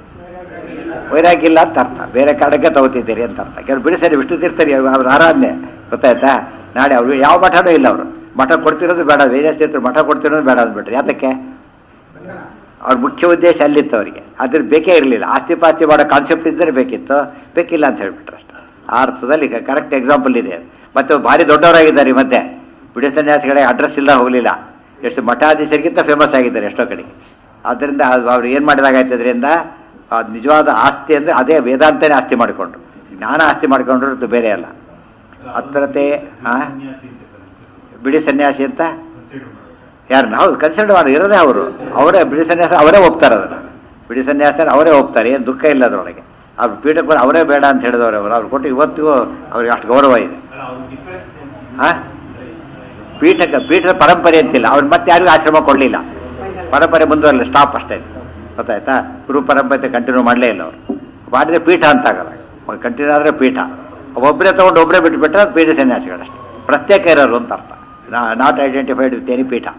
ವೈರಾಗ್ಯ ಇಲ್ಲ ಅಂತ ಅರ್ಥ ಬೇರೆ ಕಾರಣಕ್ಕೆ ತಗೋತಿದ್ದೀರಿ ಅಂತ ಅರ್ಥ ಕೆಲವು ಬಿಡಿ ಸರಿ ವಿಷ್ಣು ತೀರ್ಥರಿ ಅವ್ರ ಆರಾಧನೆ ಗೊತ್ತಾಯ್ತಾ ನಾಳೆ ಅವರು ಯಾವ ಮಠನೂ ಇಲ್ಲ ಅವರು ಮಠ ಕೊಡ್ತಿರೋದು ಬೇಡ ವೇದಸ್ಥಿತರು ಮಠ ಕೊಡ್ತಿರೋದು ಬೇಡ ಅಂದ್ಬಿಟ್ರೆ ಯಾತಕ್ಕೆ ಅವ್ರ ಮುಖ್ಯ ಉದ್ದೇಶ ಅಲ್ಲಿತ್ತು ಅವರಿಗೆ ಅದ್ರ ಬೇಕೇ ಇರಲಿಲ್ಲ ಆಸ್ತಿ ಪಾಸ್ತಿ ಮಾಡೋ ಕಾನ್ಸೆಪ್ಟ್ ಇದ್ದರೆ ಬೇಕಿತ್ತು ಬೇಕಿಲ್ಲ ಅಂತ ಹೇಳ್ಬಿಟ್ರೆ ಅಷ್ಟೇ ಆ ಅರ್ಥದಲ್ಲಿ ಕರೆಕ್ಟ್ ಎಕ್ಸಾಂಪಲ್ ಇದೆ ಅದು. ಮತ್ತೆ ಭಾರಿ ದೊಡ್ಡವರಾಗಿದ್ದಾರೆ ಈ ಮಧ್ಯೆ ಬಿಡಿ ಸನ್ಯಾಸಿಗಳಿಗೆ ಅಡ್ರೆಸ್ ಇಲ್ಲ ಹೋಗಲಿಲ್ಲ ಎಷ್ಟು ಮಠಾಧೀಶರಿಗಿಂತ ಫೇಮಸ್ ಆಗಿದ್ದಾರೆ ಎಷ್ಟೋ ಕಡೆಗೆ ಆದ್ದರಿಂದ ಅದು ಅವ್ರು ಏನು ಮಾಡಿದಾಗಾಯ್ತು ಅದರಿಂದ ಅದು ನಿಜವಾದ ಆಸ್ತಿ ಅಂದರೆ ಅದೇ ವೇದಾಂತನೇ ಆಸ್ತಿ ಮಾಡಿಕೊಂಡ್ರು ಜ್ಞಾನ ಆಸ್ತಿ ಮಾಡಿಕೊಂಡ್ರು ಅದು ಬೇರೆ ಅಲ್ಲ ಹತ್ರತೆ ಹಾಂ ಬಿಡಿ ಸನ್ಯಾಸಿ ಅಂತ ಯಾರು ನಾವು ಕನ್ಸಿಡರ್ ಮಾಡಿ ಇರೋದೇ ಅವರು ಅವರೇ ಬಿಡಿ ಸನ್ಯಾಸ ಅವರೇ ಹೋಗ್ತಾರೆ ಅದನ್ನು ಬಿಡಿ ಸನ್ಯಾಸ ಅವರೇ ಹೋಗ್ತಾರೆ ಏನು ದುಃಖ ಇಲ್ಲ ಅದರೊಳಗೆ ಅವ್ರು ಪೀಠಕ್ಕೆ ಬಂದು ಅವರೇ ಬೇಡ ಅಂತ ಹೇಳಿದವರು ಅವರು ಅವ್ರು ಕೊಟ್ಟು ಇವತ್ತಿಗೂ ಅವ್ರಿಗೆ ಅಷ್ಟು ಗೌರವ ಇದೆ ಆ ಪೀಠಕ್ಕೆ ಪೀಠದ ಪರಂಪರೆ ಅಂತಿಲ್ಲ ಅವ್ರು ಮತ್ತೆ ಯಾರಿಗೂ ಆಶ್ರಮ ಕೊಡಲಿಲ್ಲ ಪರಂಪರೆ ಮುಂದುವರಲಿಲ್ಲ ಸ್ಟಾಪ್ ಅಷ್ಟೇ ಗೊತ್ತಾಯ್ತಾ ಗುರು ಪರಂಪರೆ ಕಂಟಿನ್ಯೂ ಮಾಡಲೇ ಇಲ್ಲ ಅವರು ಮಾಡಿದ್ರೆ ಪೀಠ ಅಂತ ಆಗಲ್ಲ ಕಂಟಿನ್ಯೂ ಆದರೆ ಪೀಠ ಒಬ್ಬರೇ ತೊಗೊಂಡು ಒಬ್ಬರೇ ಬಿಟ್ಟುಬಿಟ್ರೆ ಅದು ಪೀಠ ಸನ್ಯಾಸಿಗಳಷ್ಟೇ ಪ್ರತ್ಯೇಕ ಇರೋರು ಅಂತ ಅರ್ಥ ನಾಟ್ ಐಡೆಂಟಿಫೈಡ್ ವಿತ್ ಎನಿ ಪೀಠ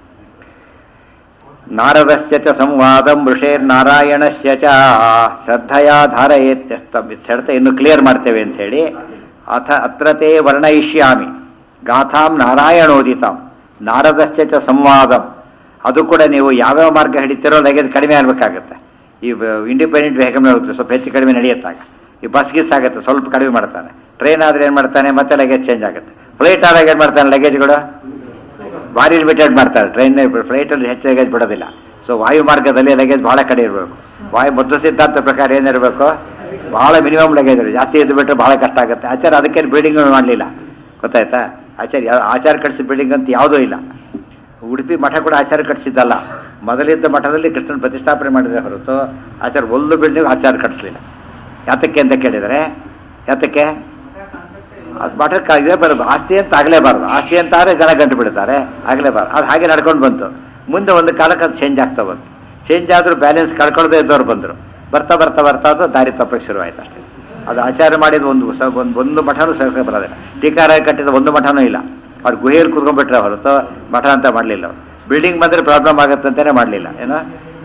ನಾರದಸ್ಯ ಚ ಸಂವಾದಂ ಋಷೇರ್ನಾರಾಯಣಸ್ಯ ಚ ಶ್ರದ್ಧೆಯ ಧಾರಯೇತ್ಯಸ್ತಂ ಇದು ಹೇಳ್ತಾ ಇನ್ನು ಕ್ಲಿಯರ್ ಮಾಡ್ತೇವೆ ಅಂತ ಹೇಳಿ ಅಥ ಅತ್ರತೆ ವರ್ಣಯಿಷ್ಯಾಮಿ ಗಾಥಾಂ ನಾರಾಯಣೋದಿತಾಂ ನಾರದಸ್ಯ ಚ ಸಂವಾದಂ ಅದು ಕೂಡ ನೀವು ಯಾವ್ಯಾವ ಮಾರ್ಗ ಹಿಡಿತೀರೋ ಲಗೇಜ್ ಕಡಿಮೆ ಆಗಬೇಕಾಗತ್ತೆ ಈ ಇಂಡಿಪೆಂಡೆಂಟ್ ವೆಹಿಕಲ್ ಹೋಗುತ್ತೆ ಸ್ವಲ್ಪ ಹೆಚ್ಚು ಕಡಿಮೆ ನಡೆಯುತ್ತಾಗ ಈ ಬಸ್ ಗಿಸ್ ಆಗುತ್ತೆ ಸ್ವಲ್ಪ ಕಡಿಮೆ ಮಾಡ್ತಾನೆ ಟ್ರೈನ್ ಆದ್ರೆ ಏನು ಮಾಡ್ತಾನೆ ಮತ್ತೆ ಲಗೇಜ್ ಚೇಂಜ್ ಆಗುತ್ತೆ ಫ್ಲೈಟ್ ಆದಾಗ ಏನು ಮಾಡ್ತಾನೆ ಲಗೇಜ್ಗಳು ಭಾರಿ ಲಿಮಿಟೆಡ್ ಮಾಡ್ತಾರೆ ಟ್ರೈನ್ ಫ್ಲೈಟಲ್ಲಿ ಹೆಚ್ಚು ಲಗೇಜ್ ಬಿಡೋದಿಲ್ಲ ಸೊ ವಾಯು ಮಾರ್ಗದಲ್ಲಿ ಲಗೇಜ್ ಬಹಳ ಕಡೆ ಇರಬೇಕು ವಾಯು ಮಧ್ವ ಸಿದ್ಧಾಂತ ಪ್ರಕಾರ ಏನಿರಬೇಕು ಬಹಳ ಮಿನಿಮಮ್ ಲಗೇಜ್ ಇರಬೇಕು ಜಾಸ್ತಿ ಇದ್ದು ಬಿಟ್ಟರೆ ಬಹಳ ಕಷ್ಟ ಆಗುತ್ತೆ ಆಚಾರ ಅದಕ್ಕೇನು ಬಿಲ್ಡಿಂಗ್ ಮಾಡಲಿಲ್ಲ ಗೊತ್ತಾಯ್ತಾ ಆಚಾರ ಯಾವ- ಆಚಾರ ಕಟ್ಟಿಸಿದ ಬಿಲ್ಡಿಂಗ್ ಅಂತ ಯಾವುದೂ ಇಲ್ಲ ಉಡುಪಿ ಮಠ ಕೂಡ ಆಚಾರ ಕಟ್ಟಿಸಿದ್ದಲ್ಲ ಮೊದಲಿದ್ದ ಮಠದಲ್ಲಿ ಕೃಷ್ಣನ ಪ್ರತಿಷ್ಠಾಪನೆ ಮಾಡಿದ್ರೆ ಹೊರತು ಆಚಾರ ಒಂದು ಬಿಲ್ಡಿಂಗ್ ಆಚಾರ ಕಟ್ಟಿಸ್ಲಿಲ್ಲ ಯಾತಕ್ಕೆ ಅಂತ ಕೇಳಿದರೆ ಯಾತಕ್ಕೆ ಅದು ಮಠಕ್ಕೆ ಇದೇ ಬರೋದು ಆಸ್ತಿ ಅಂತ ಆಗಲೇಬಾರ್ದು ಆಸ್ತಿ ಅಂತ ಆದರೆ ಜನ ಗಂಟು ಬಿಡ್ತಾರೆ ಆಗಲೇಬಾರ್ದು ಅದು ಹಾಗೆ ನಡ್ಕೊಂಡು ಬಂತು ಮುಂದೆ ಒಂದು ಕಾಲಕ್ಕೆ ಅದು ಚೇಂಜ್ ಆಗ್ತಾ ಬಂತು ಚೇಂಜ್ ಆದರೂ ಬ್ಯಾಲೆನ್ಸ್ ಕಳ್ಕೊಳ್ಳದೆ ಇದ್ದವ್ರು ಬಂದರು ಬರ್ತಾ ಬರ್ತಾ ಬರ್ತಾ ಅದು ದಾರಿ ತಪ್ಪಕ್ಕೆ ಶುರುವಾಯ್ತು ಅಷ್ಟೇ ಅದು ಆಚಾರ ಮಾಡಿದ ಒಂದು ಸ ಒಂದು ಒಂದು ಮಠನೂ ಸರ್ಕಾರ ಬರೋದಿಲ್ಲ ಟೀಕಾರ ಕಟ್ಟಿದ ಒಂದು ಮಠನೂ ಇಲ್ಲ ಅವ್ರು ಗುಹೆಯಲ್ಲಿ ಕೂತ್ಕೊಂಡ್ಬಿಟ್ರೆ ಹೊರತು ಮಠ ಅಂತ ಮಾಡಲಿಲ್ಲ ಅವರು ಬಿಲ್ಡಿಂಗ್ ಬಂದರೆ ಪ್ರಾಬ್ಲಮ್ ಆಗುತ್ತೆ ಅಂತಲೇ ಮಾಡಲಿಲ್ಲ ಏನೋ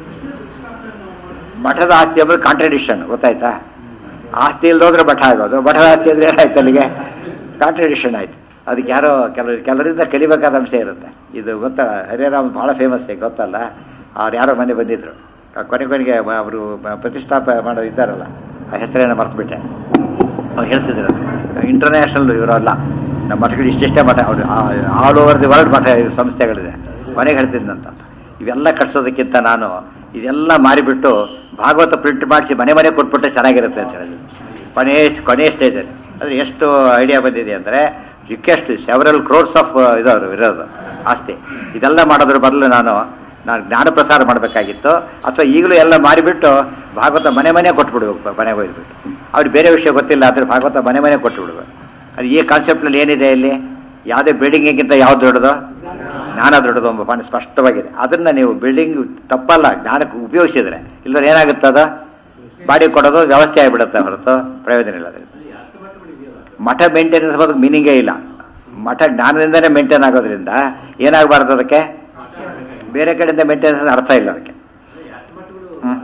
ಮಠದ ಆಸ್ತಿ ಎಂಬುದು ಕಾಂಟ್ರಡಿಕ್ಷನ್ ಗೊತ್ತಾಯ್ತಾ ಆಸ್ತಿ ಇಲ್ದೋದ್ರೆ ಮಠ ಆಗೋದು ಮಠದ ಆಸ್ತಿ ಅಂದ್ರೆ ಏನಾಯ್ತು ಅಲ್ಲಿಗೆ ಕಾಂಟ್ರಡಿಕ್ಷನ್ ಆಯ್ತು ಅದಕ್ಕೆ ಯಾರೋ ಕೆಲವರು ಕೆಲವರಿಂದ ಕಲಿಬೇಕಾದ ಅಂಶ ಇರುತ್ತೆ ಇದು ಗೊತ್ತಾ ಹರಿರಾಮ್ ಭಾಳ ಫೇಮಸ್ ಗೊತ್ತಲ್ಲ ಅವ್ರು ಯಾರೋ ಮನೆ ಬಂದಿದ್ರು ಆ ಕೊನೆ ಕೊನೆಗೆ ಅವರು ಪ್ರತಿಷ್ಠಾಪ ಮಾಡೋದು ಇದ್ದಾರಲ್ಲ ಆ ಹೆಸರೇನೋ ಮರ್ತುಬಿಟ್ಟೆ ಅವ್ರು ಹೇಳ್ತಿದ್ರು ಇಂಟರ್ನ್ಯಾಷನಲ್ ಇವರಲ್ಲ ನಮ್ಮ ಮಠಗಳು ಇಷ್ಟಿಷ್ಟೇ ಮಠ ಅವರು ಆಲ್ ಓವರ್ ದಿ ವರ್ಲ್ಡ್ ಮಠ ಇದು ಸಂಸ್ಥೆಗಳಿದೆ ಮನೆಗೆ ಹೇಳ್ತಿದ್ದಂತ ಇವೆಲ್ಲ ಕಟ್ಸೋದಕ್ಕಿಂತ ನಾನು ಇದೆಲ್ಲ ಮಾರಿಬಿಟ್ಟು ಭಾಗವತ ಪ್ರಿಂಟ್ ಮಾಡಿಸಿ ಮನೆ ಮನೆ ಕೊಟ್ಬಿಟ್ರೆ ಚೆನ್ನಾಗಿರುತ್ತೆ ಅಂತ ಹೇಳಿದ್ರು ಕೊನೆ ಕೊನೆಯ ಸ್ಟೇಜಲ್ಲಿ ಅಂದರೆ ಎಷ್ಟು ಐಡಿಯಾ ಬಂದಿದೆ ಅಂದರೆ ರಿಕ್ವೆಸ್ಟ್ ಸೆವರಲ್ ಕ್ರೋರ್ಸ್ ಆಫ್ ಇದಾದ್ರು ಇರೋದು ಆಸ್ತಿ ಇದೆಲ್ಲ ಮಾಡೋದ್ರ ಬದಲು ನಾನು ನಾನು ಜ್ಞಾನ ಪ್ರಸಾರ ಮಾಡಬೇಕಾಗಿತ್ತು ಅಥವಾ ಈಗಲೂ ಎಲ್ಲ ಮಾರಿಬಿಟ್ಟು ಭಾಗವತ ಮನೆ ಮನೆ ಕೊಟ್ಬಿಡ್ಬೇಕು ಮನೆಗೆ ಹೋಗ್ಬಿಟ್ಟು ಅವ್ರಿಗೆ ಬೇರೆ ವಿಷಯ ಗೊತ್ತಿಲ್ಲ ಆದರೆ ಭಾಗವತ ಮನೆ ಮನೆ ಕೊಟ್ಬಿಡ್ಬೇಕು ಅದು ಈ ಕಾನ್ಸೆಪ್ಟ್ನಲ್ಲಿ ಏನಿದೆ ಇಲ್ಲಿ ಯಾವುದೇ ಬಿಲ್ಡಿಂಗಿಗಿಂತ ಯಾವ್ದು ದೊಡ್ಡದು ಜ್ಞಾನ ದೊಡ್ಡದು ಎಂಬ ಪಾಯಿಂಟ್ ಸ್ಪಷ್ಟವಾಗಿದೆ ಅದನ್ನ ನೀವು ಬಿಲ್ಡಿಂಗ್ ತಪ್ಪಲ್ಲ ಜ್ಞಾನಕ್ಕೆ ಉಪಯೋಗಿಸಿದ್ರೆ ಇಲ್ಲದ್ರೆ ಏನಾಗುತ್ತೆ ಅದು ಬಾಡಿ ಕೊಡೋದು ವ್ಯವಸ್ಥೆ ಆಗಿಬಿಡುತ್ತೆ ಹೊರತು ಪ್ರಯೋಜನ ಇಲ್ಲ ಅದರಿಂದ ಮಠ ಮೇಂಟೆನೆನ್ಸ್ ಬರೋದು ಮೀನಿಂಗೇ ಇಲ್ಲ ಮಠ ಜ್ಞಾನದಿಂದನೇ ಮೇಂಟೈನ್ ಆಗೋದ್ರಿಂದ ಏನಾಗಬಾರ್ದು ಅದಕ್ಕೆ ಬೇರೆ ಕಡೆಯಿಂದ ಮೇಂಟೆನೆನ್ಸ್ ಅರ್ಥ ಇಲ್ಲ ಅದಕ್ಕೆ ಹ್ಮ್.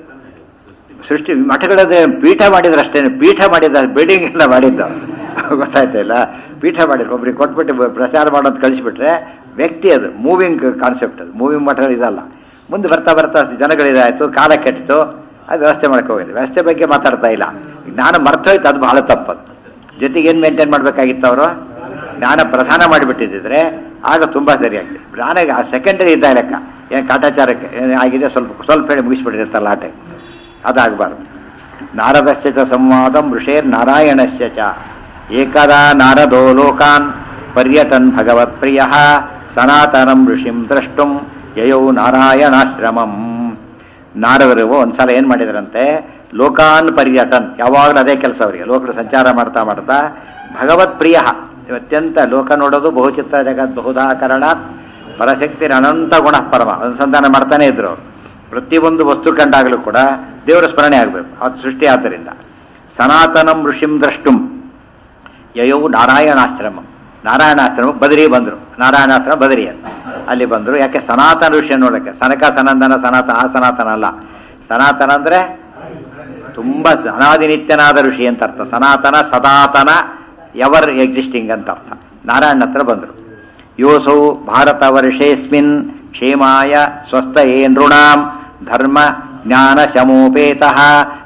ಸೃಷ್ಟಿ ಮಠಗಳದೇ ಪೀಠ ಮಾಡಿದ್ರೆ ಅಷ್ಟೇ ಪೀಠ ಮಾಡಿದ ಬಿಲ್ಡಿಂಗ್ ಎಲ್ಲ ಮಾಡಿದ್ದು ಗೊತ್ತಾಯ್ತಾ ಇಲ್ಲ ಪೀಠ ಮಾಡಿದ್ರು ಒಬ್ರಿಗೆ ಕೊಟ್ಬಿಟ್ಟು ಬ- ಪ್ರಚಾರ ಮಾಡೋದು ಕಳಿಸ್ಬಿಟ್ರೆ ವ್ಯಕ್ತಿ ಅದು ಮೂವಿಂಗ್ ಕಾನ್ಸೆಪ್ಟ್ ಅದು ಮೂವಿಂಗ್ ಮಠಗಳು ಇದಲ್ಲ ಮುಂದೆ ಬರ್ತಾ ಬರ್ತಾ ಜನಗಳಿದಾಯ್ತು ಕಾಲ ಕೆಟ್ಟಿತು ಅದು ವ್ಯವಸ್ಥೆ ಮಾಡಕ್ಕೆ ಹೋಗಿದೆ ವ್ಯವಸ್ಥೆ ಬಗ್ಗೆ ಮಾತಾಡ್ತಾ ಇಲ್ಲ ಜ್ಞಾನ ಮರ್ತೋಯ್ತು ಅದು ಬಹಳ ತಪ್ಪದು ಜೊತೆಗೆ ಏನು ಮೇಂಟೈನ್ ಮಾಡಬೇಕಾಗಿತ್ತು ಅವರು ಜ್ಞಾನ ಪ್ರಧಾನ ಮಾಡಿಬಿಟ್ಟಿದ್ರೆ ಆಗ ತುಂಬ ಸರಿಯಾಗಿದೆ ಜ್ಞಾನ ಸೆಕೆಂಡರಿ ಇದ್ದ ಲೆಕ್ಕ ಏನು ಕಾಟಾಚಾರಕ್ಕೆ ಏನು ಆಗಿದೆ ಸ್ವಲ್ಪ ಸ್ವಲ್ಪ ಹೇಳಿ ಮುಗಿಸ್ಬಿಟ್ಟಿರ್ತಾರಲ್ಲ ಆಟೆ ಅದಾಗಬಾರ್ದು ನಾರದಶ್ಚ ಚ ಸಂವಾದಂ ಋಷೇರ್ ನಾರಾಯಣಸ್ಯ ಚ ಏಕದಾ ನಾರದೋ ಲೋಕಾನ್ ಪರ್ಯಟನ್ ಭಗವತ್ ಪ್ರಿಯ ಸನಾತನಂ ಋಷಿಂ ದ್ರಷ್ಟುಂ ಯಯೌ ನಾರಾಯಣಾಶ್ರಮಂ ನಾರದರು ಒಂದ್ಸಲ ಏನ್ ಮಾಡಿದ್ರಂತೆ ಲೋಕಾನ್ ಪರ್ಯಟನ್ ಯಾವಾಗಲೂ ಅದೇ ಕೆಲಸ ಅವರಿಗೆ ಲೋಕದ ಸಂಚಾರ ಮಾಡ್ತಾ ಮಾಡ್ತಾ ಭಗವತ್ ಪ್ರಿಯ ಅತ್ಯಂತ ಲೋಕ ನೋಡೋದು ಬಹುಚಿತ್ರ ಜಗತ್ ಬಹುದಾಕರಣ ಪರಶಕ್ತಿ ಅನಂತ ಗುಣ ಪರಮ ಅನುಸಂಧಾನ ಮಾಡ್ತಾನೆ ಇದ್ರು ಅವ್ರು. ಪ್ರತಿಯೊಂದು ವಸ್ತು ಕಂಡಾಗಲೂ ಕೂಡ ದೇವರ ಸ್ಮರಣೆ ಆಗಬೇಕು ಅದು ಸೃಷ್ಟಿ ಆದ್ದರಿಂದ ಸನಾತನಂ ಋಷಿಂ ದ್ರಷ್ಟುಂ ಯಯೌ ನಾರಾಯಣಾಶ್ರಮ ನಾರಾಯಣಾಶ್ರಮ ಬದರಿ ಬಂದರು ನಾರಾಯಣಾಶ್ರಮ ಬದರಿ ಅಂತ ಅಲ್ಲಿ ಬಂದರು ಯಾಕೆ ಸನಾತನ ಋಷಿ ನೋಡಕ್ಕೆ ಸನಕ ಸನಂದನ ಸನಾತನ ಆ ಸನಾತನ ಅಲ್ಲ ಸನಾತನ ಅಂದ್ರೆ ತುಂಬಾ ಅನಾದಿನಿತ್ಯನಾದ ಋಷಿ ಅಂತ ಅರ್ಥ ಸನಾತನ ಸದಾತನ ಎವರ್ ಎಕ್ಸಿಸ್ಟಿಂಗ್ ಅಂತ ಅರ್ಥ ನಾರಾಯಣ ಹತ್ರ ಬಂದರು ಯೋಸೌ ಭಾರತ ವರ್ಷೇಸ್ಮಿನ್ ಕ್ಷೇಮಾಯ ಸ್ವಸ್ಥಯೇ ನೃಣಾಂ ಧರ್ಮ ಜ್ಞಾನ ಶಮೋಪೇತಃ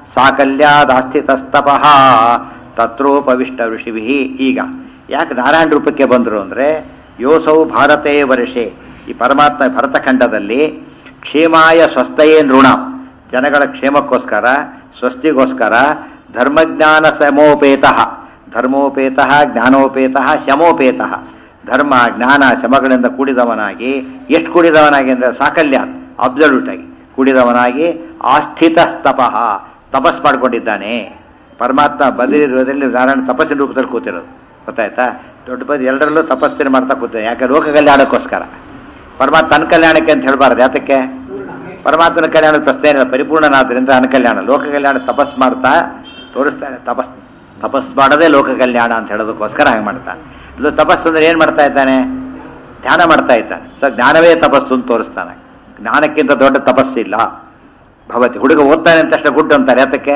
ಸಾಕಲ್ಯಾದಾಸ್ಥಿತಸ್ತಪಃ ತತ್ರೋಪವಿಷ್ಟ ಋಷಿಭಿ ಈಗ ಯಾಕೆ ನಾರಾಯಣ ರೂಪಕ್ಕೆ ಬಂದರು ಅಂದರೆ ಯೋಸೌ ಭಾರತೇ ವರ್ಷೆ ಈ ಪರಮಾತ್ಮ ಭರತಖಂಡದಲ್ಲಿ ಕ್ಷೇಮಾಯ ಸ್ವಸ್ಥಯೇ ನೃಣಾಂ ಜನಗಳ ಕ್ಷೇಮಕ್ಕೋಸ್ಕರ ಸ್ವಸ್ತಿಗೋಸ್ಕರ ಧರ್ಮಜ್ಞಾನ ಸಮೋಪೇತಃ ಧರ್ಮೋಪೇತಃ ಜ್ಞಾನೋಪೇತಃ ಶಮೋಪೇತಃ ಧರ್ಮ ಜ್ಞಾನ ಶಮಗಳಿಂದ ಕೂಡಿದವನಾಗಿ ಎಷ್ಟು ಕೂಡಿದವನಾಗಿ ಅಂದರೆ ಸಾಕಲ್ಯ ಅಬ್ಸಲ್ಯೂಟ್ ಆಗಿ ಕೂಡಿದವನಾಗಿ ಆಸ್ಥಿತ ತಪಃ ತಪಸ್ ಮಾಡ್ಕೊಂಡಿದ್ದಾನೆ ಪರಮಾತ್ಮ ಬದಿರಿರೋದ್ರಲ್ಲಿ ನಾರಾಯಣ ತಪಸ್ಸಿನ ರೂಪದಲ್ಲಿ ಕೂತಿರೋದು ಗೊತ್ತಾಯ್ತಾ ದೊಡ್ಡ ಬದಿ ಎಲ್ಲರಲ್ಲೂ ತಪಸ್ಸಿನ ಮಾಡ್ತಾ ಕೂತಿದ್ದಾನೆ ಯಾಕೆ ಲೋಕ ಕಲ್ಯಾಣಕ್ಕೋಸ್ಕರ ಪರಮಾತ್ಮ ತನ್ನ ಕಲ್ಯಾಣಕ್ಕೆ ಅಂತ ಹೇಳಬಾರ್ದು ಯಾತಕ್ಕೆ ಪರಮಾತ್ಮನ ಕಲ್ಯಾಣದ ಪ್ರಶ್ನೆ ಏನಿಲ್ಲ ಪರಿಪೂರ್ಣನಾದ್ರಿಂದ ಅನ ಕಲ್ಯಾಣ ಲೋಕ ಕಲ್ಯಾಣ ತಪಸ್ ಮಾಡ್ತಾ ತೋರಿಸ್ತಾನೆ ತಪಸ್ ತಪಸ್ ಮಾಡದೆ ಲೋಕ ಕಲ್ಯಾಣ ಅಂತ ಹೇಳೋದಕ್ಕೋಸ್ಕರ ಹಾಗೆ ಮಾಡ್ತಾನೆ ಇದು ತಪಸ್ಸು ಅಂದ್ರೆ ಏನು ಮಾಡ್ತಾ ಇದ್ದಾನೆ ಧ್ಯಾನ ಮಾಡ್ತಾ ಇದ್ದಾನೆ ಸೊ ಜ್ಞಾನವೇ ತಪಸ್ಸು ಅಂತ ತೋರಿಸ್ತಾನೆ ಜ್ಞಾನಕ್ಕಿಂತ ದೊಡ್ಡ ತಪಸ್ಸಿಲ್ಲ ಭವತಿ ಹುಡುಗ ಓದ್ತಾನೆ ಅಂತ ಅಷ್ಟೇ ಗುಡ್ ಅಂತಾರೆ ಯಾತಕ್ಕೆ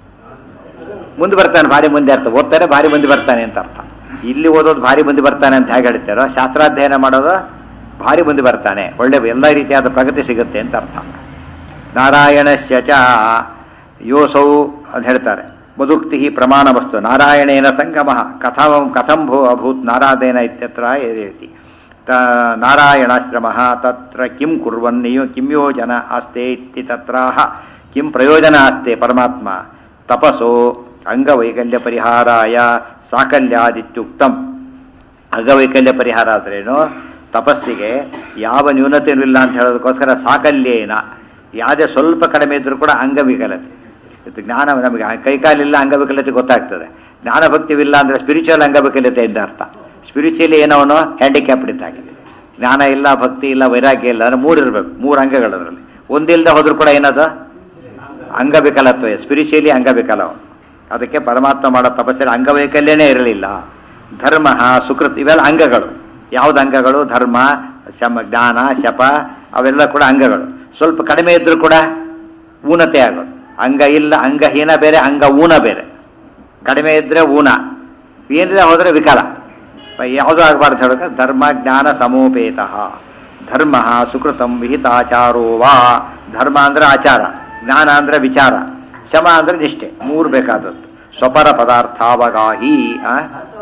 ಮುಂದೆ ಬರ್ತಾನೆ ಭಾರಿ ಮುಂದೆ ಅರ್ಥ ಓದ್ತಾರೆ ಭಾರಿ ಮುಂದೆ ಬರ್ತಾನೆ ಅಂತ ಅರ್ಥ ಇಲ್ಲಿ ಓದೋದು ಭಾರಿ ಮುಂದೆ ಬರ್ತಾನೆ ಅಂತ ಹೇಗೆ ಹೇಳ್ತಾರೋ ಶಾಸ್ತ್ರಾಧ್ಯಯನ ಮಾಡೋದು ಭಾರಿ ಮುಂದೆ ಬರ್ತಾನೆ ಒಳ್ಳೆ ಎಲ್ಲ ರೀತಿಯಾದ ಪ್ರಗತಿ ಸಿಗುತ್ತೆ ಅಂತ ಅರ್ಥ ನಾರಾಯಣಸ್ಯ ಚ ಯೋಸೌ ಅಂತ ಹೇಳ್ತಾರೆ ಮುದುಕ್ತಿ ಪ್ರಮಾಣ ವಸ್ತು ನಾರಾಯಣೇನ ಸಂಗಮ ಕಥಂ ಕಥಂ ಭೋ ಅಭೂತ್ ನಾರಾಯಣ ಇತ್ಯತ್ರ ಏತಿ ತ ನಾರಾಯಣಾಶ್ರಮ ತತ್ರ ಕಿಂ ಕುರ್ವನ್ ನಿಯೋ ಕಿಂ ಯೋಜನ ಆಸ್ತೆ ಇತಿ ತತ್ರಾಹ ಕಿಂ ಪ್ರಯೋಜನ ಆಸ್ತೆ ಪರಮಾತ್ಮ ತಪಸೋ ಅಂಗವೈಕಲ್ಯ ಪರಿಹಾರಾಯ ಸಾಕಲ್ಯಾದಿತ್ಯುಕ್ತಂ ಅಂಗವೈಕಲ್ಯ ಪರಿಹಾರ ಆದ್ರೇನು ತಪಸ್ಸಿಗೆ ಯಾವ ನ್ಯೂನತೆಯೂ ಇಲ್ಲ ಅಂತ ಹೇಳೋದಕ್ಕೋಸ್ಕರ ಸಾಕಲ್ಯೇನ ಯಾವುದೇ ಸ್ವಲ್ಪ ಕಡಿಮೆ ಇದ್ರೂ ಕೂಡ ಅಂಗವಿಕಲತೆ ಇದು ಜ್ಞಾನ ನಮಗೆ ಕೈಕಾಲಿಲ್ಲ ಅಂಗವಿಕಲತೆ ಗೊತ್ತಾಗ್ತದೆ ಜ್ಞಾನ ಭಕ್ತಿವಿಲ್ಲ ಅಂದರೆ ಸ್ಪಿರಿಚುವಲ್ ಅಂಗವಿಕಲತೆ ಅಂತ ಅರ್ಥ ಸ್ಪಿರಿಚುವಲಿ ಏನೋ ಅವನು ಹ್ಯಾಂಡಿಕ್ಯಾಪ್ಡ್ ಇದ್ದಾಗೆ ಜ್ಞಾನ ಇಲ್ಲ ಭಕ್ತಿ ಇಲ್ಲ ವೈರಾಗ್ಯ ಇಲ್ಲ ಅಂದ್ರೆ ಮೂರು ಇರಬೇಕು ಮೂರು ಅಂಗಗಳು ಅದರಲ್ಲಿ ಒಂದಿಲ್ಲದೆ ಹೋದ್ರೂ ಕೂಡ ಏನದು ಅಂಗವಿಕಲತ್ವ ಸ್ಪಿರಿಚುವಲಿ ಅಂಗವಿಕಲ ಅವನು. ಅದಕ್ಕೆ ಪರಮಾತ್ಮ ಮಾಡೋ ತಪಸ್ಸಲ್ಲಿ ಅಂಗವೈಕಲ್ಯನೇ ಇರಲಿಲ್ಲ ಧರ್ಮ ಸುಕೃತ್ ಇವೆಲ್ಲ ಅಂಗಗಳು ಯಾವ್ದು ಅಂಗಗಳು ಧರ್ಮ ಶಮ ಜ್ಞಾನ ಶಪ ಅವೆಲ್ಲ ಕೂಡ ಅಂಗಗಳು ಸ್ವಲ್ಪ ಕಡಿಮೆ ಇದ್ರೂ ಕೂಡ ಊನತೆ ಆಗೋದು ಅಂಗ ಇಲ್ಲ ಅಂಗಹೀನ ಬೇರೆ ಅಂಗ ಊನ ಬೇರೆ ಕಡಿಮೆ ಇದ್ರೆ ಊನ ಏನಿದೆ ಹೋದ್ರೆ ವಿಕಲ ಯಾವುದೂ ಆಗಬಾರ್ದು ಹೇಳೋಕೆ ಧರ್ಮ ಜ್ಞಾನ ಸಮೋಪೇತಃ ಧರ್ಮ ಸುಕೃತಂ ವಿಹಿತಾಚಾರೋ ವಾ ಧರ್ಮ ಅಂದ್ರೆ ಆಚಾರ ಜ್ಞಾನ ಅಂದ್ರೆ ವಿಚಾರ ಶಮ ಅಂದ್ರೆ ನಿಷ್ಠೆ ಮೂರು ಬೇಕಾದದ್ದು ಸ್ವಪರ ಪದಾರ್ಥಾವಗಾಹಿ ಆ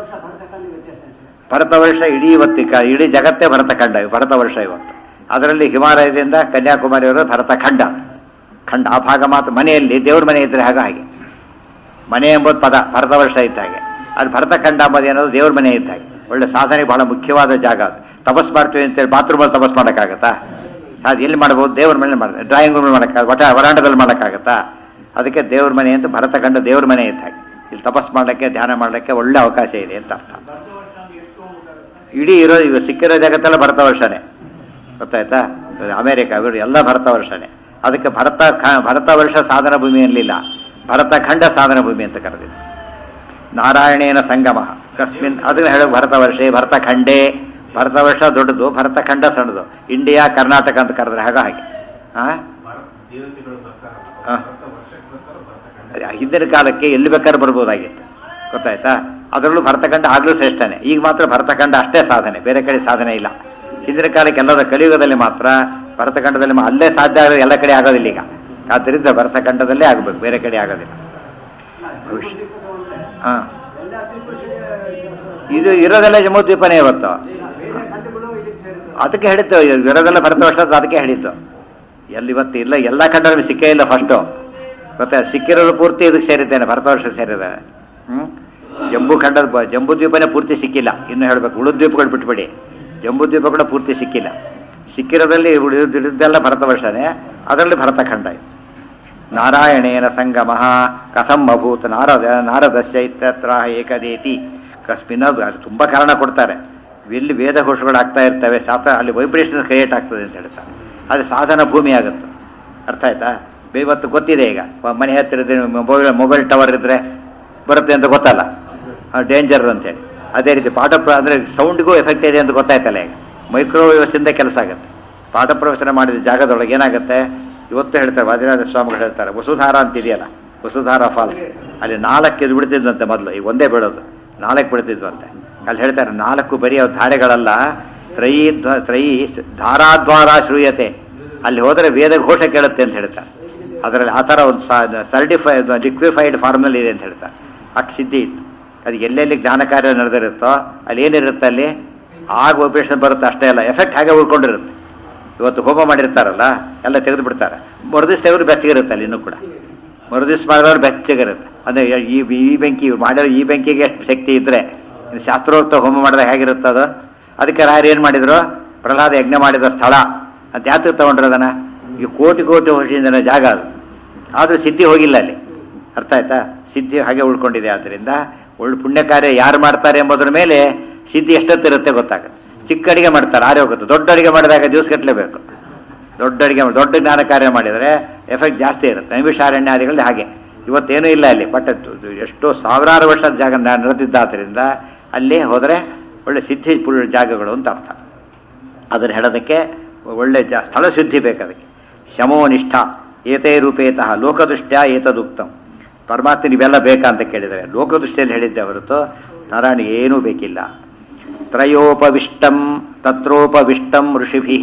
ಭರತ ವರ್ಷ ಇಡೀ ಇವತ್ತಿಕ ಇಡೀ ಜಗತ್ತೇ ಭರತಖಂಡ ಭರತ ವರ್ಷ ಇವತ್ತು ಅದರಲ್ಲಿ ಹಿಮಾಲಯದಿಂದ ಕನ್ಯಾಕುಮಾರಿಯವರ ಭರತಖಂಡ ಖಂಡ ಆ ಭಾಗ ಮಾತ್ರ ಮನೆಯಲ್ಲಿ ದೇವ್ರ ಮನೆ ಇದ್ರೆ ಹಾಗೆ ಹಾಗೆ ಮನೆ ಎಂಬುದು ಪದ ಭರತ ವರ್ಷ ಇದ್ದ ಹಾಗೆ ಅದು ಭರತಖಂಡ ಎಂಬುದು ಏನದು ದೇವ್ರ ಮನೆ ಇದ್ದ ಹಾಗೆ ಒಳ್ಳೆ ಸಾಧನೆ ಬಹಳ ಮುಖ್ಯವಾದ ಜಾಗ ಅದು ತಪಸ್ ಮಾಡ್ತೀವಿ ಅಂತೇಳಿ ಬಾತ್ರೂಮಲ್ಲಿ ತಪಸ್ ಮಾಡೋಕ್ಕಾಗತ್ತಾ ಅದು ಎಲ್ಲಿ ಮಾಡ್ಬೋದು ದೇವ್ರ ಮನೆ ಮಾಡ್ತಾರೆ ಡ್ರಾಯಿಂಗ್ ರೂಮ್ ಮಾಡೋಕ್ಕಾಗ ಒಟ ವರಾಂಡದಲ್ಲಿ ಮಾಡೋಕ್ಕಾಗತ್ತಾ ಅದಕ್ಕೆ ದೇವ್ರ ಮನೆ ಅಂತ ಭರತಖಂಡ ದೇವ್ರ ಮನೆ ಇದ್ದ ಹಾಗೆ ಇಲ್ಲಿ ತಪಸ್ ಮಾಡಲಿಕ್ಕೆ ಧ್ಯಾನ ಮಾಡಲಿಕ್ಕೆ ಒಳ್ಳೆ ಅವಕಾಶ ಇದೆ ಅಂತ ಅರ್ಥ ಇಡೀ ಇರೋ ಇವ ಸಿಕ್ಕಿರೋ ಜಗತ್ತೆಲ್ಲ ಭರತ ವರ್ಷನೇ ಗೊತ್ತಾಯ್ತಾ ಅಮೇರಿಕ ಇವರು ಎಲ್ಲ ಭರತ ವರ್ಷನೇ ಅದಕ್ಕೆ ಭರತ ಖ- ಭರತ ವರ್ಷ ಸಾಧನ ಭೂಮಿ ಅನ್ನಲಿಲ್ಲ ಭರತ ಖಂಡ ಸಾಧನ ಭೂಮಿ ಅಂತ ಕರೆದಿದೆ ನಾರಾಯಣೇನ ಸಂಗಮ ಕಸ್ಮಿನ್ ಅದನ್ನ ಹೇಳೋ ಭರತ ವರ್ಷೆ ಭರತಖಂಡೆ ಭರತ ವರ್ಷ ದೊಡ್ಡದು ಭರತಖಂಡ ಸಣ್ಣದು ಇಂಡಿಯಾ ಕರ್ನಾಟಕ ಅಂತ ಕರೆದ್ರೆ ಹಾಗ ಹಾಗೆ ಆ? ದೇವತೆಗಳು ಬರ್ತಾರಲ್ಲ ಹಾ. ಭರತ ವರ್ಷಕ್ಕೆ ಬರ್ತಾರೋ ಭರತ ಅದೇ ಹಿಂದಿನ ಕಾಲಕ್ಕೆ ಎಲ್ಲಿ ಬೇಕಾದ್ರೂ ಬರ್ಬೋದಾಗಿತ್ತು ಗೊತ್ತಾಯ್ತಾ ಅದರಲ್ಲೂ ಭರತಖಂಡ ಆಗ್ಲೂ ಶ್ರೇಷ್ಠನೇ ಈಗ ಮಾತ್ರ ಭರತಖಂಡ ಅಷ್ಟೇ ಸಾಧನೆ ಬೇರೆ ಕಡೆ ಸಾಧನೆ ಇಲ್ಲ ಹಿಂದಿನ ಕಾಲಕ್ಕೆ ಎಲ್ಲದ ಕಲಿಯುಗದಲ್ಲಿ ಮಾತ್ರ ಭರತಖಂಡದಲ್ಲಿ ಮಾ- ಅಲ್ಲೇ ಸಾಧ್ಯ ಆಗೋದು ಎಲ್ಲ ಕಡೆ ಆಗೋದಿಲ್ಲ ಈಗ ಆದ್ದರಿಂದ ಭರತಖಂಡದಲ್ಲೇ ಆಗಬೇಕು ಬೇರೆ ಕಡೆ ಆಗೋದಿಲ್ಲ ಹಾ ಇದು ಇರೋದೆಲ್ಲ ಜಮ್ಮುದ್ವೀಪನೇ ಇವತ್ತು ಅದಕ್ಕೆ ಹೇಳಿದ್ದು ಇರೋದೆಲ್ಲ ಭರತ ವರ್ಷ ಅದಕ್ಕೆ ಹೇಳಿದ್ದು ಎಲ್ಲಿ ಇವತ್ತು ಇಲ್ಲ ಎಲ್ಲ ಖಂಡದಲ್ಲಿ ಸಿಕ್ಕೇ ಇಲ್ಲ ಫಸ್ಟು ಗೊತ್ತಾ ಸಿಕ್ಕಿರೋದು ಪೂರ್ತಿ ಇದಕ್ಕೆ ಸೇರಿದ್ದೇನೆ ಭರತ ವರ್ಷ ಸೇರಿದ್ದಾನೆ ಹ್ಮ್ ಜಂಬೂ ಖಂಡದ ಬ- ಜಂಬೂ ದ್ವೀಪನೇ ಪೂರ್ತಿ ಸಿಕ್ಕಿಲ್ಲ ಇನ್ನು ಹೇಳ್ಬೇಕು ಉಳಿದ ದ್ವೀಪಗಳು ಬಿಟ್ಬಿಡಿ ಜಂಬೂ ದ್ವೀಪ ಕೂಡ ಪೂರ್ತಿ ಸಿಕ್ಕಿಲ್ಲ ಸಿಕ್ಕಿರೋದಲ್ಲಿ ಉಳಿದಿದ್ದೆಲ್ಲ ಭರತ ವರ್ಷನೇ ಅದರಲ್ಲಿ ಭರತಖಂಡ ಇದೆ ನಾರಾಯಣೇನ ಸಂಗಮ ಕಥಂ ಅಭೂತ್ ನಾರದ ನಾರದಸ್ಯ ಇತ್ಯತ್ರ ಏಕದೇತಿ ಕಸ್ಮಿನ್ ಅದು ಅದು ತುಂಬ ಕಾರಣ ಕೊಡ್ತಾರೆ ಎಲ್ಲಿ ವೇದಘೋಷಗಳು ಆಗ್ತಾ ಇರ್ತವೆ ಶಾಸ್ತ್ರ ಅಲ್ಲಿ ವೈಬ್ರೇಷನ್ ಕ್ರಿಯೇಟ್ ಆಗ್ತದೆ ಅಂತ ಹೇಳ್ತಾರೆ ಅದು ಸಾಧನ ಭೂಮಿ ಆಗುತ್ತೆ ಅರ್ಥ ಆಯ್ತಾ ಬೆ- ಇವತ್ತು ಗೊತ್ತಿದೆ ಈಗ ಮ- ಮನೆ ಹತ್ತಿರ ಮೊಬೈಲ್ ಮೊಬೈಲ್ ಟವರ್ ಇದ್ರೆ ಬರುತ್ತೆ ಅಂತ ಗೊತ್ತಲ್ಲ ಡೇಂಜರ್ ಅಂತೇಳಿ ಅದೇ ರೀತಿ ಪಾಠ ಪ್ರ ಅಂದರೆ ಸೌಂಡ್ಗೂ ಎಫೆಕ್ಟ್ ಇದೆ ಅಂತ ಗೊತ್ತಾಯ್ತಲ್ಲ ಈಗ ಮೈಕ್ರೋವೇವ್ಸಿಂದ ಕೆಲಸ ಆಗುತ್ತೆ ಪಾಠ ಪ್ರವಚನ ಮಾಡಿದ ಜಾಗದೊಳಗೆ ಏನಾಗುತ್ತೆ ಇವತ್ತು ಹೇಳ್ತಾರೆ ವಾದಿರಾಜ ಸ್ವಾಮಿಗಳು ಹೇಳ್ತಾರೆ ವಸುಧಾರ ಅಂತ ಇದೆಯಲ್ಲ ವಸುಧಾರ ಫಾಲ್ಸ್ ಅಲ್ಲಿ ನಾಲ್ಕು ಇದು ಬಿಡ್ತಿದ್ದಂತೆ ಮೊದಲು ಈಗ ಒಂದೇ ಬಿಡೋದು ನಾಲ್ಕು ಬಿಡ್ತಿದ್ವಂತೆ ಅಲ್ಲಿ ಹೇಳ್ತಾರೆ ನಾಲ್ಕು ಬರೀ ಅವು ಧಾರೆಗಳಲ್ಲ ತ್ರಯಿ ಧ್ವ- ತ್ರಯಿ ಧಾರಾದ್ವಾರ ಶ್ರೂಯತೆ ಅಲ್ಲಿ ಹೋದರೆ ವೇದ ಘೋಷ ಕೇಳುತ್ತೆ ಅಂತ ಹೇಳ್ತಾರೆ ಅದರಲ್ಲಿ ಆ ಥರ ಒಂದು ಸರ್ಟಿಫೈಡ್ ಲಿಕ್ವಿಫೈಡ್ ಫಾರ್ಮಲ್ಲಿ ಇದೆ ಅಂತ ಹೇಳ್ತಾರೆ ಅಷ್ಟು ಸಿದ್ಧಿ ಇತ್ತು ಅದು ಎಲ್ಲೆಲ್ಲಿ ಜ್ಞಾನ ಕಾರ್ಯ ನಡೆದಿರುತ್ತೋ ಅಲ್ಲಿ ಏನಿರುತ್ತೆ ಅಲ್ಲಿ ಆಗ ವೈಬ್ರೇಷನ್ ಬರುತ್ತೆ ಅಷ್ಟೇ ಅಲ್ಲ ಎಫೆಕ್ಟ್ ಹಾಗೆ ಉಳ್ಕೊಂಡಿರುತ್ತೆ ಇವತ್ತು ಹೋಮ ಮಾಡಿರ್ತಾರಲ್ಲ ಎಲ್ಲ ತೆಗೆದು ಬಿಡ್ತಾರೆ ಮರುದಿವ್ಸ ತೆಗೆದು ಬೆಚ್ಚಗಿರುತ್ತೆ ಅಲ್ಲಿ ಇನ್ನೂ ಕೂಡ ಮರುದಿವ್ಸ ಮಾಡಿದವ್ರು ಬೆಚ್ಚಗಿರುತ್ತೆ ಅಂದರೆ ಈ ಈ ಬೆಂಕಿ ಇವ್ರು ಮಾಡಿರೋ ಈ ಬೆಂಕಿಗೆ ಎಷ್ಟು ಶಕ್ತಿ ಇದ್ದರೆ ಇನ್ನು ಶಾಸ್ತ್ರೋಕ್ತ ಹೋಮ ಮಾಡಿದಾಗ ಹೇಗಿರುತ್ತೆ ಅದು ಅದಕ್ಕೆ ರಾಯರು ಏನು ಮಾಡಿದ್ರು ಪ್ರಹ್ಲಾದ ಯಜ್ಞ ಮಾಡಿದ ಸ್ಥಳ ಅದು ಯಾತಕ್ಕೆ ತಗೊಂಡ್ರು ಅದನ್ನ ಈಗ ಕೋಟಿ ಕೋಟಿ ವರ್ಷದಿಂದ ಜಾಗ ಅದು ಆದರೂ ಸಿದ್ಧಿ ಹೋಗಿಲ್ಲ ಅಲ್ಲಿ ಅರ್ಥ ಆಯ್ತಾ ಸಿದ್ಧಿ ಹಾಗೆ ಉಳ್ಕೊಂಡಿದೆ ಆದ್ದರಿಂದ ಒಳ್ಳೆ ಪುಣ್ಯ ಕಾರ್ಯ ಯಾರು ಮಾಡ್ತಾರೆ ಎಂಬುದರ ಮೇಲೆ ಸಿದ್ಧಿ ಎಷ್ಟೊತ್ತಿರುತ್ತೆ ಗೊತ್ತಾಗುತ್ತೆ ಚಿಕ್ಕ ಅಡಿಗೆ ಮಾಡ್ತಾರೆ ಆರೇ ಹೋಗುತ್ತೆ ದೊಡ್ಡ ಅಡಿಗೆ ಮಾಡಿದಾಗ ದಿವಸ ಕಟ್ಟಲೇಬೇಕು ದೊಡ್ಡ ಅಡಿಗೆ ಮಾಡಿ- ದೊಡ್ಡ ಜ್ಞಾನ ಕಾರ್ಯ ಮಾಡಿದರೆ ಎಫೆಕ್ಟ್ ಜಾಸ್ತಿ ಇರುತ್ತೆ ನೈಮಿಷಾರಣ್ಯಾದಿಗಳಲ್ಲಿ ಹಾಗೆ ಇವತ್ತೇನೂ ಇಲ್ಲ ಅಲ್ಲಿ ಬಟ್ ಅದು ಎಷ್ಟೋ ಸಾವಿರಾರು ವರ್ಷದ ಜಾಗ ನ- ನಡೆದಿದ್ದಾದ್ರಿಂದ ಅಲ್ಲಿ ಹೋದರೆ ಒಳ್ಳೆ ಸಿದ್ಧಿ ಪುಳ್ಳ ಜಾಗಗಳು ಅಂತ ಅರ್ಥ ಅದನ್ನು ಹೇಳೋದಕ್ಕೆ ಒಳ್ಳೆ ಜ ಸ್ಥಳ ಶುದ್ಧಿ ಬೇಕು ಅದಕ್ಕೆ ಶಮೋ ನಿಷ್ಠ ಏತೇ ರೂಪೇತಃ ಲೋಕದೃಷ್ಟ್ಯ ಏತದುಕ್ತಂ ಪರಮಾತ್ಮ ನೀವೆಲ್ಲ ಬೇಕಾ ಅಂತ ಕೇಳಿದರೆ ಲೋಕದೃಷ್ಟಿಯಲ್ಲಿ ಹೇಳಿದ್ದೆ ಹೊರತು ನಾರಾಯಣ ಏನೂ ಬೇಕಿಲ್ಲ ತ್ರಯೋಪವಿಷ್ಟಂ ತತ್ರೋಪವಿಷ್ಟಂ ಋಷಿಭಿ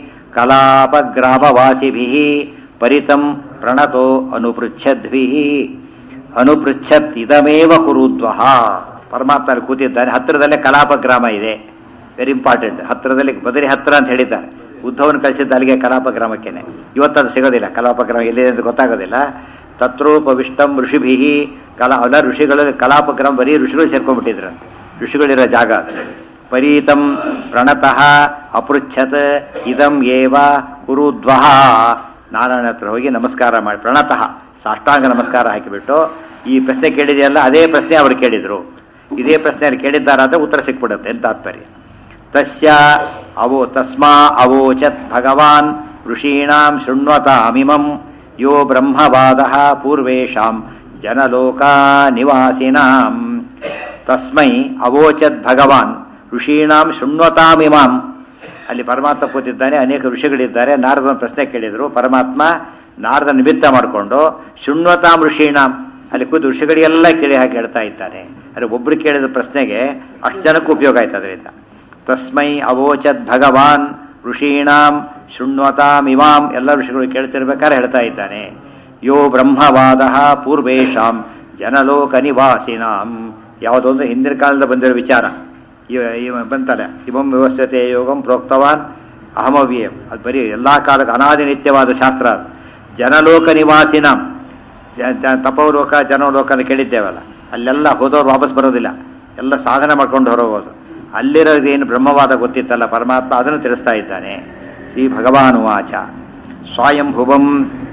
ಕಲಾಪಗ್ರಾಮವಾಸಿಭಿ ಪರಿತಂ ಪ್ರಣತೋ ಅನುಪೃಚ್ಛದ್ಭಿ ಅನುಪೃಚ್ಛತ್ ಇದಮೇವ ಕುರುದ್ವಹ ಪರಮಾತ್ಮ ಅಲ್ಲಿ ಕೂತಿದ್ದಾನೆ ಹತ್ತಿರದಲ್ಲೇ ಕಲಾಪ ಗ್ರಾಮ ಇದೆ ವೆರಿ ಇಂಪಾರ್ಟೆಂಟ್ ಹತ್ತಿರದಲ್ಲಿ ಬದರಿ ಹತ್ತಿರ ಅಂತ ಹೇಳಿದ್ದಾರೆ ಉದ್ಧವನ ಕಳಿಸಿದ್ದ ಅಲ್ಲಿಗೆ ಕಲಾಪ ಗ್ರಾಮಕ್ಕೇನೆ ಇವತ್ತು ಅದು ಸಿಗೋದಿಲ್ಲ ಕಲಾಪ ಗ್ರಾಮ ಎಲ್ಲಿದೆ ಅಂತ ಗೊತ್ತಾಗೋದಿಲ್ಲ ತತ್ರೋಪವಿಷ್ಟಂ ಋಷಿಭಿ ಕಲಾ ಅಲ್ಲ ಋಷಿಗಳು ಕಲಾಪ ಗ್ರಾಮ ಬರೀ ಋಷಿಗಳು ಸೇರ್ಕೊಂಡ್ಬಿಟ್ಟಿದ್ರಂತೆ ಋಷಿಗಳಿರೋ ಜಾಗ ಅದು. ಪರೀತಂ ಪ್ರಣತಃ ಅಪೃಚ್ಛತ್ ಇದಂ ಏವ ಕುರುದ್ವಹ ನಾರಾಯಣ ಹತ್ರ ಹೋಗಿ ನಮಸ್ಕಾರ ಮಾಡಿ ಪ್ರಣತಃ ಸಾಷ್ಟಾಂಗ ನಮಸ್ಕಾರ ಹಾಕಿಬಿಟ್ಟು ಈ ಪ್ರಶ್ನೆ ಕೇಳಿದೆಯಲ್ಲ ಅದೇ ಪ್ರಶ್ನೆ ಅವರು ಕೇಳಿದರು ಇದೇ ಪ್ರಶ್ನೆ ಅವ್ರು ಕೇಳಿದ್ದಾರಾದ್ರೆ ಉತ್ತರ ಸಿಕ್ಬಿಡುತ್ತೆ ಅಂತ ತಾತ್ಪರ್ಯ ತಸ್ಯ ಅವೋ ತಸ್ಮಾ ಅವೋಚತ್ ಭಗವಾನ್ ಋಷೀಣಾಂ ಶೃಣ್ವತಾಮಿಮಂ ಯೋ ಬ್ರಹ್ಮವಾದ ಪೂರ್ವೇಶಾಂ ಜನಲೋಕಾ ನಿವಾಸಿನಾಂ ತಸ್ಮೈ ಅವೋಚತ್ ಭಗವಾನ್ ಋಷೀಣಾಂ ಶೃಣ್ವತಾಮಿಮಾಂ ಅಲ್ಲಿ ಪರಮಾತ್ಮ ಕೂತಿದ್ದಾನೆ ಅನೇಕ ಋಷಿಗಳಿದ್ದಾರೆ ನಾರದನ ಪ್ರಶ್ನೆ ಕೇಳಿದರು ಪರಮಾತ್ಮ ನಾರದ ನಿಮಿತ್ತ ಮಾಡಿಕೊಂಡು ಶೃಣ್ವತಾಂ ಋಷೀಣಾಂ ಅಲ್ಲಿ ಕೂತು ಋಷಿಗಳಿಗೆಲ್ಲ ಕೇಳಿ ಹಾಗೆ ಹೇಳ್ತಾ ಇದ್ದಾನೆ ಅಲ್ಲಿ ಒಬ್ರು ಕೇಳಿದ ಪ್ರಶ್ನೆಗೆ ಅಷ್ಟು ಜನಕ್ಕೂ ಉಪಯೋಗ ಆಯ್ತು ಅದರಿಂದ ತಸ್ಮೈ ಅವೋಚತ್ ಭಗವಾನ್ ಋಷೀಣಾಂ ಶೃಣ್ವತಾಮಿಮಾಂ ಎಲ್ಲ ಋಷಿಗಳು ಕೇಳ್ತಿರ್ಬೇಕಾದ್ರೆ ಹೇಳ್ತಾ ಇದ್ದಾನೆ ಯೋ ಬ್ರಹ್ಮವಾದ ಪೂರ್ವೇಶಾಂ ಜನಲೋಕ ನಿವಾಸಿನಾಂ ಯಾವುದೊಂದು ಹಿಂದಿನ ಕಾಲದ ಬಂದಿರೋ ವಿಚಾರ ಇವ ಇವ ಬಂತಲ್ಲ ಇವಂ ವ್ಯವಸ್ಥತೆ ಯೋಗಂ ಪ್ರೋಕ್ತವಾನ್ ಅಹಮವ್ಯಯಂ ಅದು ಬರೀ ಎಲ್ಲ ಕಾಲಕ್ಕೆ ಅನಾದಿ ನಿತ್ಯವಾದ ಶಾಸ್ತ್ರ ಅದು ಜನಲೋಕ ನಿವಾಸಿನಾಂ ಜ- ಜ- ತಪೋಲೋಕ ಜನಲೋಕ ಅಂತ ಕೇಳಿದ್ದೇವಲ್ಲ ಅಲ್ಲೆಲ್ಲ ಹೋದವ್ರು ವಾಪಸ್ ಬರೋದಿಲ್ಲ ಎಲ್ಲ ಸಾಧನೆ ಮಾಡ್ಕೊಂಡು ಹೊರಗೋದು ಅಲ್ಲಿರೋದೇನು ಬ್ರಹ್ಮವಾದ ಗೊತ್ತಿತ್ತಲ್ಲ ಪರಮಾತ್ಮ ಅದನ್ನು ತಿಳಿಸ್ತಾ ಇದ್ದಾನೆ ಶ್ರೀ ಭಗವಾನುವಾಚ ಸ್ವಯಂಭುವಂ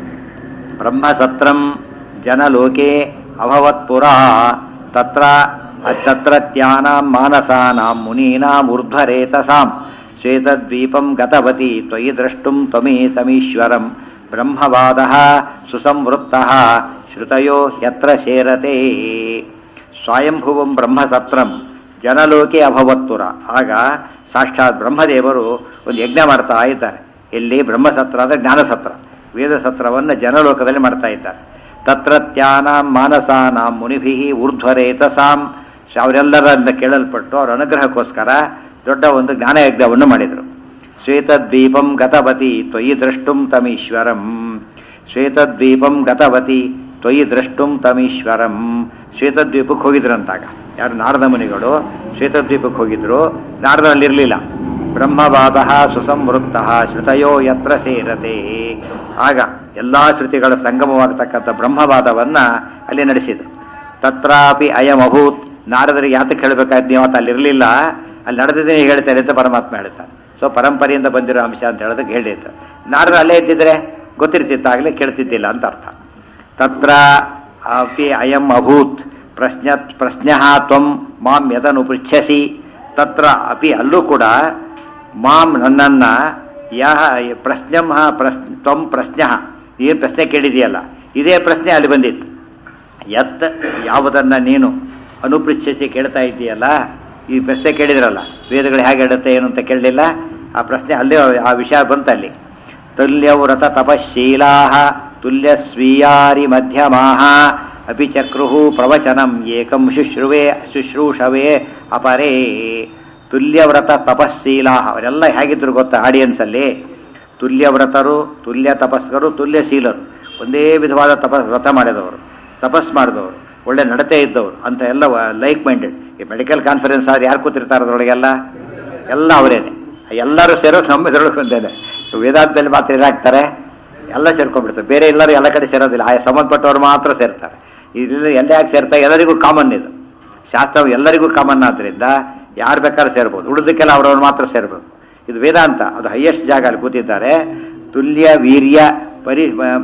ಬ್ರಹ್ಮಸತ್ರಂ ಜನಲೋಕೆ ಅಭವತ್ಪುರ ತತ್ರ ತತ್ರತ್ಯಾನಾಂ ಮಾನಸಾನಾಂ ಮುನೀನಾಂ ಊರ್ಧ್ವರೇತಸಾಂ ಶ್ವೇತದ್ವೀಪಂ ಗತವತಿ ತ್ವಯಿ ದ್ರಷ್ಟುಂ ತ್ವಮೇತಮೀಶ್ವರಂ ಬ್ರಹ್ಮವಾದ ಸುಸಂವೃತ್ತಃ ಶ್ರುತಯೋ ಯತ್ರ ಶೇರತೆ ಸ್ವಯಂಭುವಂ ಬ್ರಹ್ಮಸತ್ರಂ ಜನಲೋಕೆ ಅಭವತ್ತುರ ಆಗ ಸಾಕ್ಷಾತ್ ಬ್ರಹ್ಮದೇವರು ಒಂದು ಯಜ್ಞ ಮಾಡ್ತಾ ಇದ್ದಾರೆ ಇಲ್ಲಿ ಬ್ರಹ್ಮಸತ್ರ ಅಂದರೆ ಜ್ಞಾನಸತ್ರ ವೇದ ಸತ್ರವನ್ನು ಜನಲೋಕದಲ್ಲಿ ಮಾಡ್ತಾ ಇದ್ದಾರೆ ತತ್ರತ್ಯಾನಾಂ ಮಾನಸಾನಾಂ ಮುನಿಭಿ ಊರ್ಧ್ವರೇತಸಾಂ ಅವರೆಲ್ಲರಿಂದ ಕೇಳಲ್ಪಟ್ಟು ಅವರ ಅನುಗ್ರಹಕ್ಕೋಸ್ಕರ ದೊಡ್ಡ ಒಂದು ಜ್ಞಾನಯಜ್ಞವನ್ನು ಮಾಡಿದರು ಶ್ವೇತದ್ವೀಪಂ ಗತವತಿ ತ್ವಯಿ ದ್ರಷ್ಟುಂ ತಮೀಶ್ವರಂ ಶ್ವೇತದ್ವೀಪಂ ಗತವತಿ ತ್ವಯಿ ದ್ರಷ್ಟುಂ ತಮೀಶ್ವರಂ ಶ್ವೇತದ್ವೀಪಕ್ಕೆ ಹೋಗಿದ್ರಂತಾಗ ಯಾರು ನಾರದ ಮುನಿಗಳು ಶ್ವೇತದ್ವೀಪಕ್ಕೆ ಹೋಗಿದ್ರು ನಾರದಲ್ಲಿರಲಿಲ್ಲ ಬ್ರಹ್ಮವಾದ ಸುಸಂವೃತ್ತ ಶ್ರುತಯೋ ಯತ್ರ ಸೇರತೆ ಆಗ ಎಲ್ಲ ಶ್ರುತಿಗಳ ಸಂಗಮವಾಗತಕ್ಕಂಥ ಬ್ರಹ್ಮವಾದವನ್ನ ಅಲ್ಲಿ ನಡೆಸಿದರು ತತ್ರಾಪಿ ಅಯಮಭೂತ್ ನಾರದರಿಗೆ ಯಾತಕ್ಕೆ ಹೇಳಬೇಕಾದ್ ನೀವು ಅವತ್ತು ಅಲ್ಲಿರಲಿಲ್ಲ ಅಲ್ಲಿ ನಡೆದಿದ್ದೇ ಹೇಳ್ತಾರೆ ಅಂತ ಪರಮಾತ್ಮ ಹೇಳ್ತಾನೆ ಸೊ ಪರಂಪರೆಯಿಂದ ಬಂದಿರೋ ಅಂಶ ಅಂತ ಹೇಳೋದಕ್ಕೆ ಹೇಳಿತ್ತು ನಾರದ ಅಲ್ಲೇ ಇದ್ದಿದ್ರೆ ಗೊತ್ತಿರ್ತಿತ್ತಾಗಲೇ ಕೇಳ್ತಿದ್ದಿಲ್ಲ ಅಂತ ಅರ್ಥ ತತ್ರ ಅಪಿ ಅಯಂ ಅಭೂತ್ ಪ್ರಶ್ನ ಪ್ರಶ್ನ ತ್ವಂ ಮಾಂ ಯದನು ಪೃಚ್ಛಸಿ ತತ್ರ ಅಪಿ ಅಲ್ಲೂ ಕೂಡ ಮಾಂ ನನ್ನನ್ನ ಯಹ ಪ್ರಶ್ನಂ ಪ್ರಶ್ ತ್ವಂ ಪ್ರಶ್ನ ಏನು ಪ್ರಶ್ನೆ ಕೇಳಿದೆಯಲ್ಲ ಇದೇ ಪ್ರಶ್ನೆ ಅಲ್ಲಿ ಬಂದಿತ್ತು ಯತ್ ಯಾವುದನ್ನ ನೀನು ಅನುಪೃಚ್ಛಿಸಿ ಕೇಳ್ತಾ ಇದ್ದೀಯಲ್ಲ ಈ ಪ್ರಶ್ನೆ ಕೇಳಿದ್ರಲ್ಲ ವೇದಗಳು ಹೇಗೆ ಹೇಳುತ್ತೆ ಏನು ಅಂತ ಕೇಳಲಿಲ್ಲ ಆ ಪ್ರಶ್ನೆ ಅಲ್ಲೇ ಆ ವಿಷಯ ಬಂತಲ್ಲಿ ತುಲ್ಯವ್ರತ ತಪಶೀಲಾ ತುಲ್ಯ ಸ್ವೀಯಾರಿ ಮಧ್ಯಮಾಹ ಅಪಿ ಚಕ್ರುಹು ಪ್ರವಚನಂ ಏಕಂ ಶುಶ್ರುವೆ ಶುಶ್ರೂಷವೇ ಅಪರೇ ತುಲ್ಯವ್ರತ ತಪಶೀಲಾ ಅವರೆಲ್ಲ ಹೇಗಿದ್ರು ಗೊತ್ತಾ ಆಡಿಯನ್ಸಲ್ಲಿ ತುಲ್ಯವ್ರತರು ತುಲ್ಯ ತಪಸ್ಕರು ತುಲ್ಯಶೀಲರು ಒಂದೇ ವಿಧವಾದ ತಪಸ್ ವ್ರತ ಮಾಡಿದವರು ತಪಸ್ ಮಾಡಿದವರು ಒಳ್ಳೆ ನಡತೆ ಇದ್ದವರು ಅಂತ ಎಲ್ಲ ಲೈಕ್ ಮೈಂಡೆಡ್ ಈ ಮೆಡಿಕಲ್ ಕಾನ್ಫರೆನ್ಸ್ ಆದ್ರೆ ಯಾರು ಕೂತಿರ್ತಾರೆ ಅದರೊಳಗೆಲ್ಲ ಎಲ್ಲ ಅವರೇನೆ ಎಲ್ಲರೂ ಸೇರೋ ನಮ್ಮ ಇದ್ರೊಳಗೆ ಒಂದೇನೆ ವೇದಾಂತದಲ್ಲಿ ಮಾತ್ರ ಏನಾಗ್ತಾರೆ ಎಲ್ಲ ಸೇರ್ಕೊಂಡ್ಬಿಡ್ತಾರೆ ಬೇರೆ ಎಲ್ಲರೂ ಎಲ್ಲ ಕಡೆ ಸೇರೋದಿಲ್ಲ ಆ ಸಂಬಂಧಪಟ್ಟವ್ರು ಮಾತ್ರ ಸೇರ್ತಾರೆ ಇಲ್ಲಿ ಎಲ್ಲ ಯಾಕೆ ಸೇರ್ತಾರೆ ಎಲ್ಲರಿಗೂ ಕಾಮನ್ ಇದು ಶಾಸ್ತ್ರ ಎಲ್ಲರಿಗೂ ಕಾಮನ್ ಆದ್ದರಿಂದ ಯಾರು ಬೇಕಾದ್ರೂ ಸೇರ್ಬೋದು ಉಳಿದಕ್ಕೆಲ್ಲ ಅವ್ರವ್ರು ಮಾತ್ರ ಸೇರ್ಬೇಕು ಇದು ವೇದಾಂತ ಅದು ಹೈಯೆಸ್ಟ್ ಜಾಗ ಅಲ್ಲಿ ಕೂತಿದ್ದಾರೆ ತುಲ್ಯ ವೀರ್ಯ ಪರಿ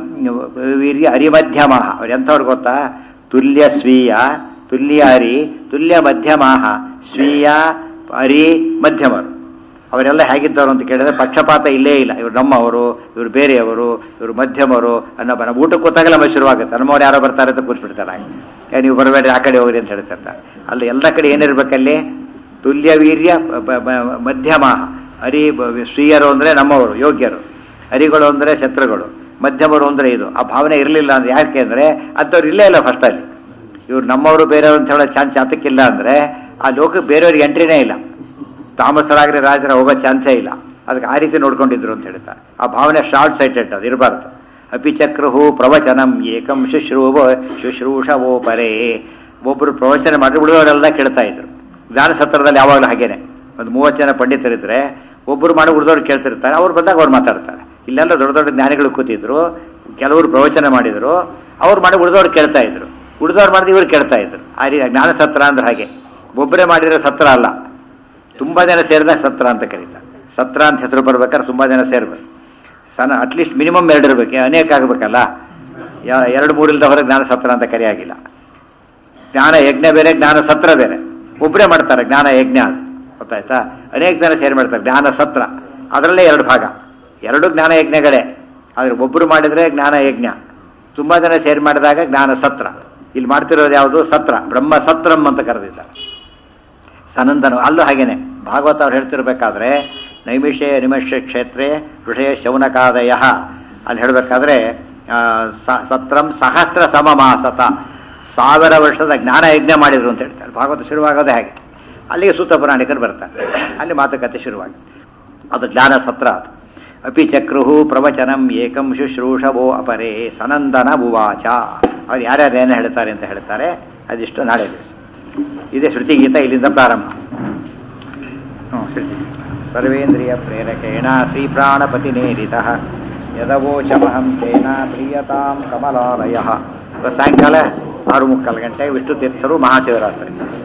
ವೀರ್ಯ ಅರಿಮಧ್ಯಮ ಅವ್ರು ಎಂಥವ್ರು ಗೊತ್ತಾ ತುಲ್ಯ ಸ್ವೀಯ ತುಲ್ಯ ಹರಿ ತುಲ್ಯ ಮಧ್ಯಮಾಹ ಸ್ವೀಯ ಹರಿ ಮಧ್ಯಮರು ಅವರೆಲ್ಲ ಹೇಗಿದ್ದವರು ಅಂತ ಕೇಳಿದ್ರೆ ಪಕ್ಷಪಾತ ಇಲ್ಲೇ ಇಲ್ಲ ಇವ್ರು ನಮ್ಮವರು ಇವ್ರು ಬೇರೆಯವರು ಇವರು ಮಧ್ಯಮರು ಅನ್ನೋ ನಮ್ಮ ಊಟಕ್ಕೆ ಕೂತಾಗೆಲ್ಲ ನಮ್ಮ ಶುರುವಾಗುತ್ತೆ ನಮ್ಮವ್ರು ಯಾರೋ ಬರ್ತಾರೆ ಅಂತ ಕೂರಿಸ್ಬಿಡ್ತಾರೆ ಏ ನೀವು ಬರಬೇಡ್ರಿ ಆ ಕಡೆ ಹೋಗ್ರಿ ಅಂತ ಹೇಳ್ತಿರ್ತಾರೆ ಅಲ್ಲಿ ಎಲ್ಲ ಕಡೆ ಏನಿರ್ಬೇಕಲ್ಲಿ ತುಲ್ಯ ವೀರ್ಯ ಬ- ಬ- ಮಧ್ಯಮಾಹ ಹರಿ ಬ- ಸ್ವೀಯರು ಅಂದರೆ ನಮ್ಮವರು ಯೋಗ್ಯರು ಹರಿಗಳು ಅಂದರೆ ಶತ್ರುಗಳು ಮಧ್ಯಮರು ಅಂದರೆ ಇದು ಆ ಭಾವನೆ ಇರಲಿಲ್ಲ ಅಂದ್ರೆ ಯಾಕೆ ಅಂದರೆ ಅಂಥವ್ರು ಇಲ್ಲೇ ಇಲ್ಲ ಫಸ್ಟಲ್ಲಿ ಇವ್ರು ನಮ್ಮವರು ಬೇರೆಯವರು ಅಂತ ಹೇಳೋ ಚಾನ್ಸ್ ಯಾತಕ್ಕಿಲ್ಲ ಅಂದರೆ ಆ ಲೋಕಕ್ಕೆ ಬೇರೆಯವ್ರಿಗೆ ಎಂಟ್ರಿನೇ ಇಲ್ಲ ತಾಮಸರಾಗ್ರೆ ರಾಜರ ಹೋಗೋ ಚಾನ್ಸೇ ಇಲ್ಲ ಅದಕ್ಕೆ ಆ ರೀತಿ ನೋಡ್ಕೊಂಡಿದ್ರು ಅಂತ ಹೇಳ್ತಾರೆ ಆ ಭಾವನೆ ಶಾರ್ಟ್ ಸೈಟೆಡ್ ಅದು ಇರಬಾರ್ದು ಅಪಿಚಕ್ರುಹು ಪ್ರವಚನಂ ಏಕಂ ಶುಶ್ರೂವ ಶುಶ್ರೂಷವೋ ಪರೇ ಒಬ್ಬರು ಪ್ರವಚನ ಮಾಡಿ ಉಳಿದವರೆಲ್ಲ ಕೇಳ್ತಾ ಇದ್ರು ಜ್ಞಾನ ಸತ್ರದಲ್ಲಿ ಯಾವಾಗಲೂ ಹಾಗೇನೆ ಒಂದು ಮೂವತ್ತು ಜನ ಪಂಡಿತರಿದ್ರೆ ಒಬ್ಬರು ಮಾಡಿ ಉಳಿದವ್ರು ಕೇಳ್ತಿರ್ತಾರೆ ಅವ್ರು ಬಂದಾಗ ಅವ್ರು ಮಾತಾಡ್ತಾರೆ ಇಲ್ಲೆಲ್ಲ ದೊಡ್ಡ ದೊಡ್ಡ ಜ್ಞಾನಿಗಳು ಕೂತಿದ್ರು ಕೆಲವರು ಪ್ರವಚನ ಮಾಡಿದ್ರು ಅವ್ರು ಮಾಡಿ ಉಳಿದವ್ರು ಕೇಳ್ತಾ ಇದ್ರು ಉಳಿದವ್ರು ಮಾಡಿದ್ರೆ ಇವ್ರು ಕೇಳ್ತಾ ಇದ್ರು ಆ ರೀತಿ ಜ್ಞಾನ ಸತ್ರ ಅಂದ್ರೆ ಹಾಗೆ ಒಬ್ಬರೇ ಮಾಡಿರೋ ಸತ್ರ ಅಲ್ಲ ತುಂಬಾ ಜನ ಸೇರಿದಾಗ ಸತ್ರ ಅಂತ ಕರೀತಾರೆ ಸತ್ರ ಅಂತ ಹೆಸರು ಬರ್ಬೇಕಾದ್ರೆ ತುಂಬಾ ಜನ ಸೇರ್ಬೇಕು ಸಣ್ಣ ಅಟ್ಲೀಸ್ಟ್ ಮಿನಿಮಮ್ ಎರಡು ಇರ್ಬೇಕು ಅನೇಕ ಆಗಬೇಕಲ್ಲ ಯಾ- ಎರಡು ಮೂರಿಲ್ದ ಹೊರಗೆ ಜ್ಞಾನ ಸತ್ರ ಅಂತ ಕರೆಯಾಗಿಲ್ಲ ಜ್ಞಾನ ಯಜ್ಞ ಬೇರೆ ಜ್ಞಾನ ಸತ್ರ ಬೇರೆ ಒಬ್ಬರೇ ಮಾಡ್ತಾರೆ ಜ್ಞಾನ ಯಜ್ಞ ಅಂತ. ಗೊತ್ತಾಯ್ತಾ ಅನೇಕ ಜನ ಸೇರಿ ಮಾಡ್ತಾರೆ ಜ್ಞಾನ ಸತ್ರ ಅದರಲ್ಲೇ ಎರಡು ಭಾಗ ಎರಡು ಜ್ಞಾನ ಯಜ್ಞಗಳೇ ಆದರೆ ಒಬ್ಬರು ಮಾಡಿದರೆ ಜ್ಞಾನ ಯಜ್ಞ ತುಂಬಾ ಜನ ಸೇರಿ ಮಾಡಿದಾಗ ಜ್ಞಾನ ಸತ್ರ ಇಲ್ಲಿ ಮಾಡ್ತಿರೋದು ಯಾವುದು ಸತ್ರ ಬ್ರಹ್ಮ ಸತ್ರಂ ಅಂತ ಕರೆದಿದ್ದಾರೆ ಸನಂದನು ಅಲ್ಲೂ ಹಾಗೇನೆ ಭಾಗವತ ಅವ್ರು ಹೇಳ್ತಿರ್ಬೇಕಾದ್ರೆ ನೈಮಿಷೇ ನಿಮಿಷ ಕ್ಷೇತ್ರೇ ಋಷಯ ಶೌನಕಾದಯ ಅಲ್ಲಿ ಹೇಳಬೇಕಾದ್ರೆ ಸತ್ರಂ ಸಹಸ್ರ ಸಮಮಾಸತ ಸಾವಿರ ವರ್ಷದ ಜ್ಞಾನ ಯಜ್ಞ ಮಾಡಿದ್ರು ಅಂತ ಹೇಳ್ತಾರೆ ಭಾಗವತ ಶುರುವಾಗೋದೇ ಹಾಗೆ ಅಲ್ಲಿಗೆ ಸೂತ ಪುರಾಣಿಕರು ಬರ್ತಾರೆ ಅಲ್ಲಿ ಮಾತುಕತೆ ಶುರುವಾಗಿ ಅದು ಜ್ಞಾನ ಸತ್ರ ಅದು ಅಪಿ ಚಕ್ರುಹು ಪ್ರವಚನಂ ಏಕಂ ಶುಶ್ರೂಷವೋ ಅಪರೇ ಸನಂದನ ಉವಾಚ ಅವ್ರು ಯಾರ್ಯಾರು ಏನು ಹೇಳ್ತಾರೆ ಅಂತ ಹೇಳ್ತಾರೆ ಅದಿಷ್ಟು ನಾಳೆ ದಿವಸ ಇದೇ ಶ್ರುತಿಗೀತ ಇಲ್ಲಿಂದ ಪ್ರಾರಂಭ ಹ್ಮ್, ಶ್ರುತಿ ಸರ್ವೇಂದ್ರಿಯ ಪ್ರೇರಕೇಣ ಶ್ರೀ ಪ್ರಾಣಪತಿ ನೇರಿತ ಯದವೋಚಮಹಂ ತೇನ ಪ್ರಿಯತಾಂ ಕಮಲಾಲಯ ಇವತ್ತು ಸಾಯಂಕಾಲ ಆರು ಮುಕ್ಕಾಲು ಗಂಟೆ ವಿಷ್ಣು ತೀರ್ಥರು ಮಹಾಶಿವರಾತ್ರಿ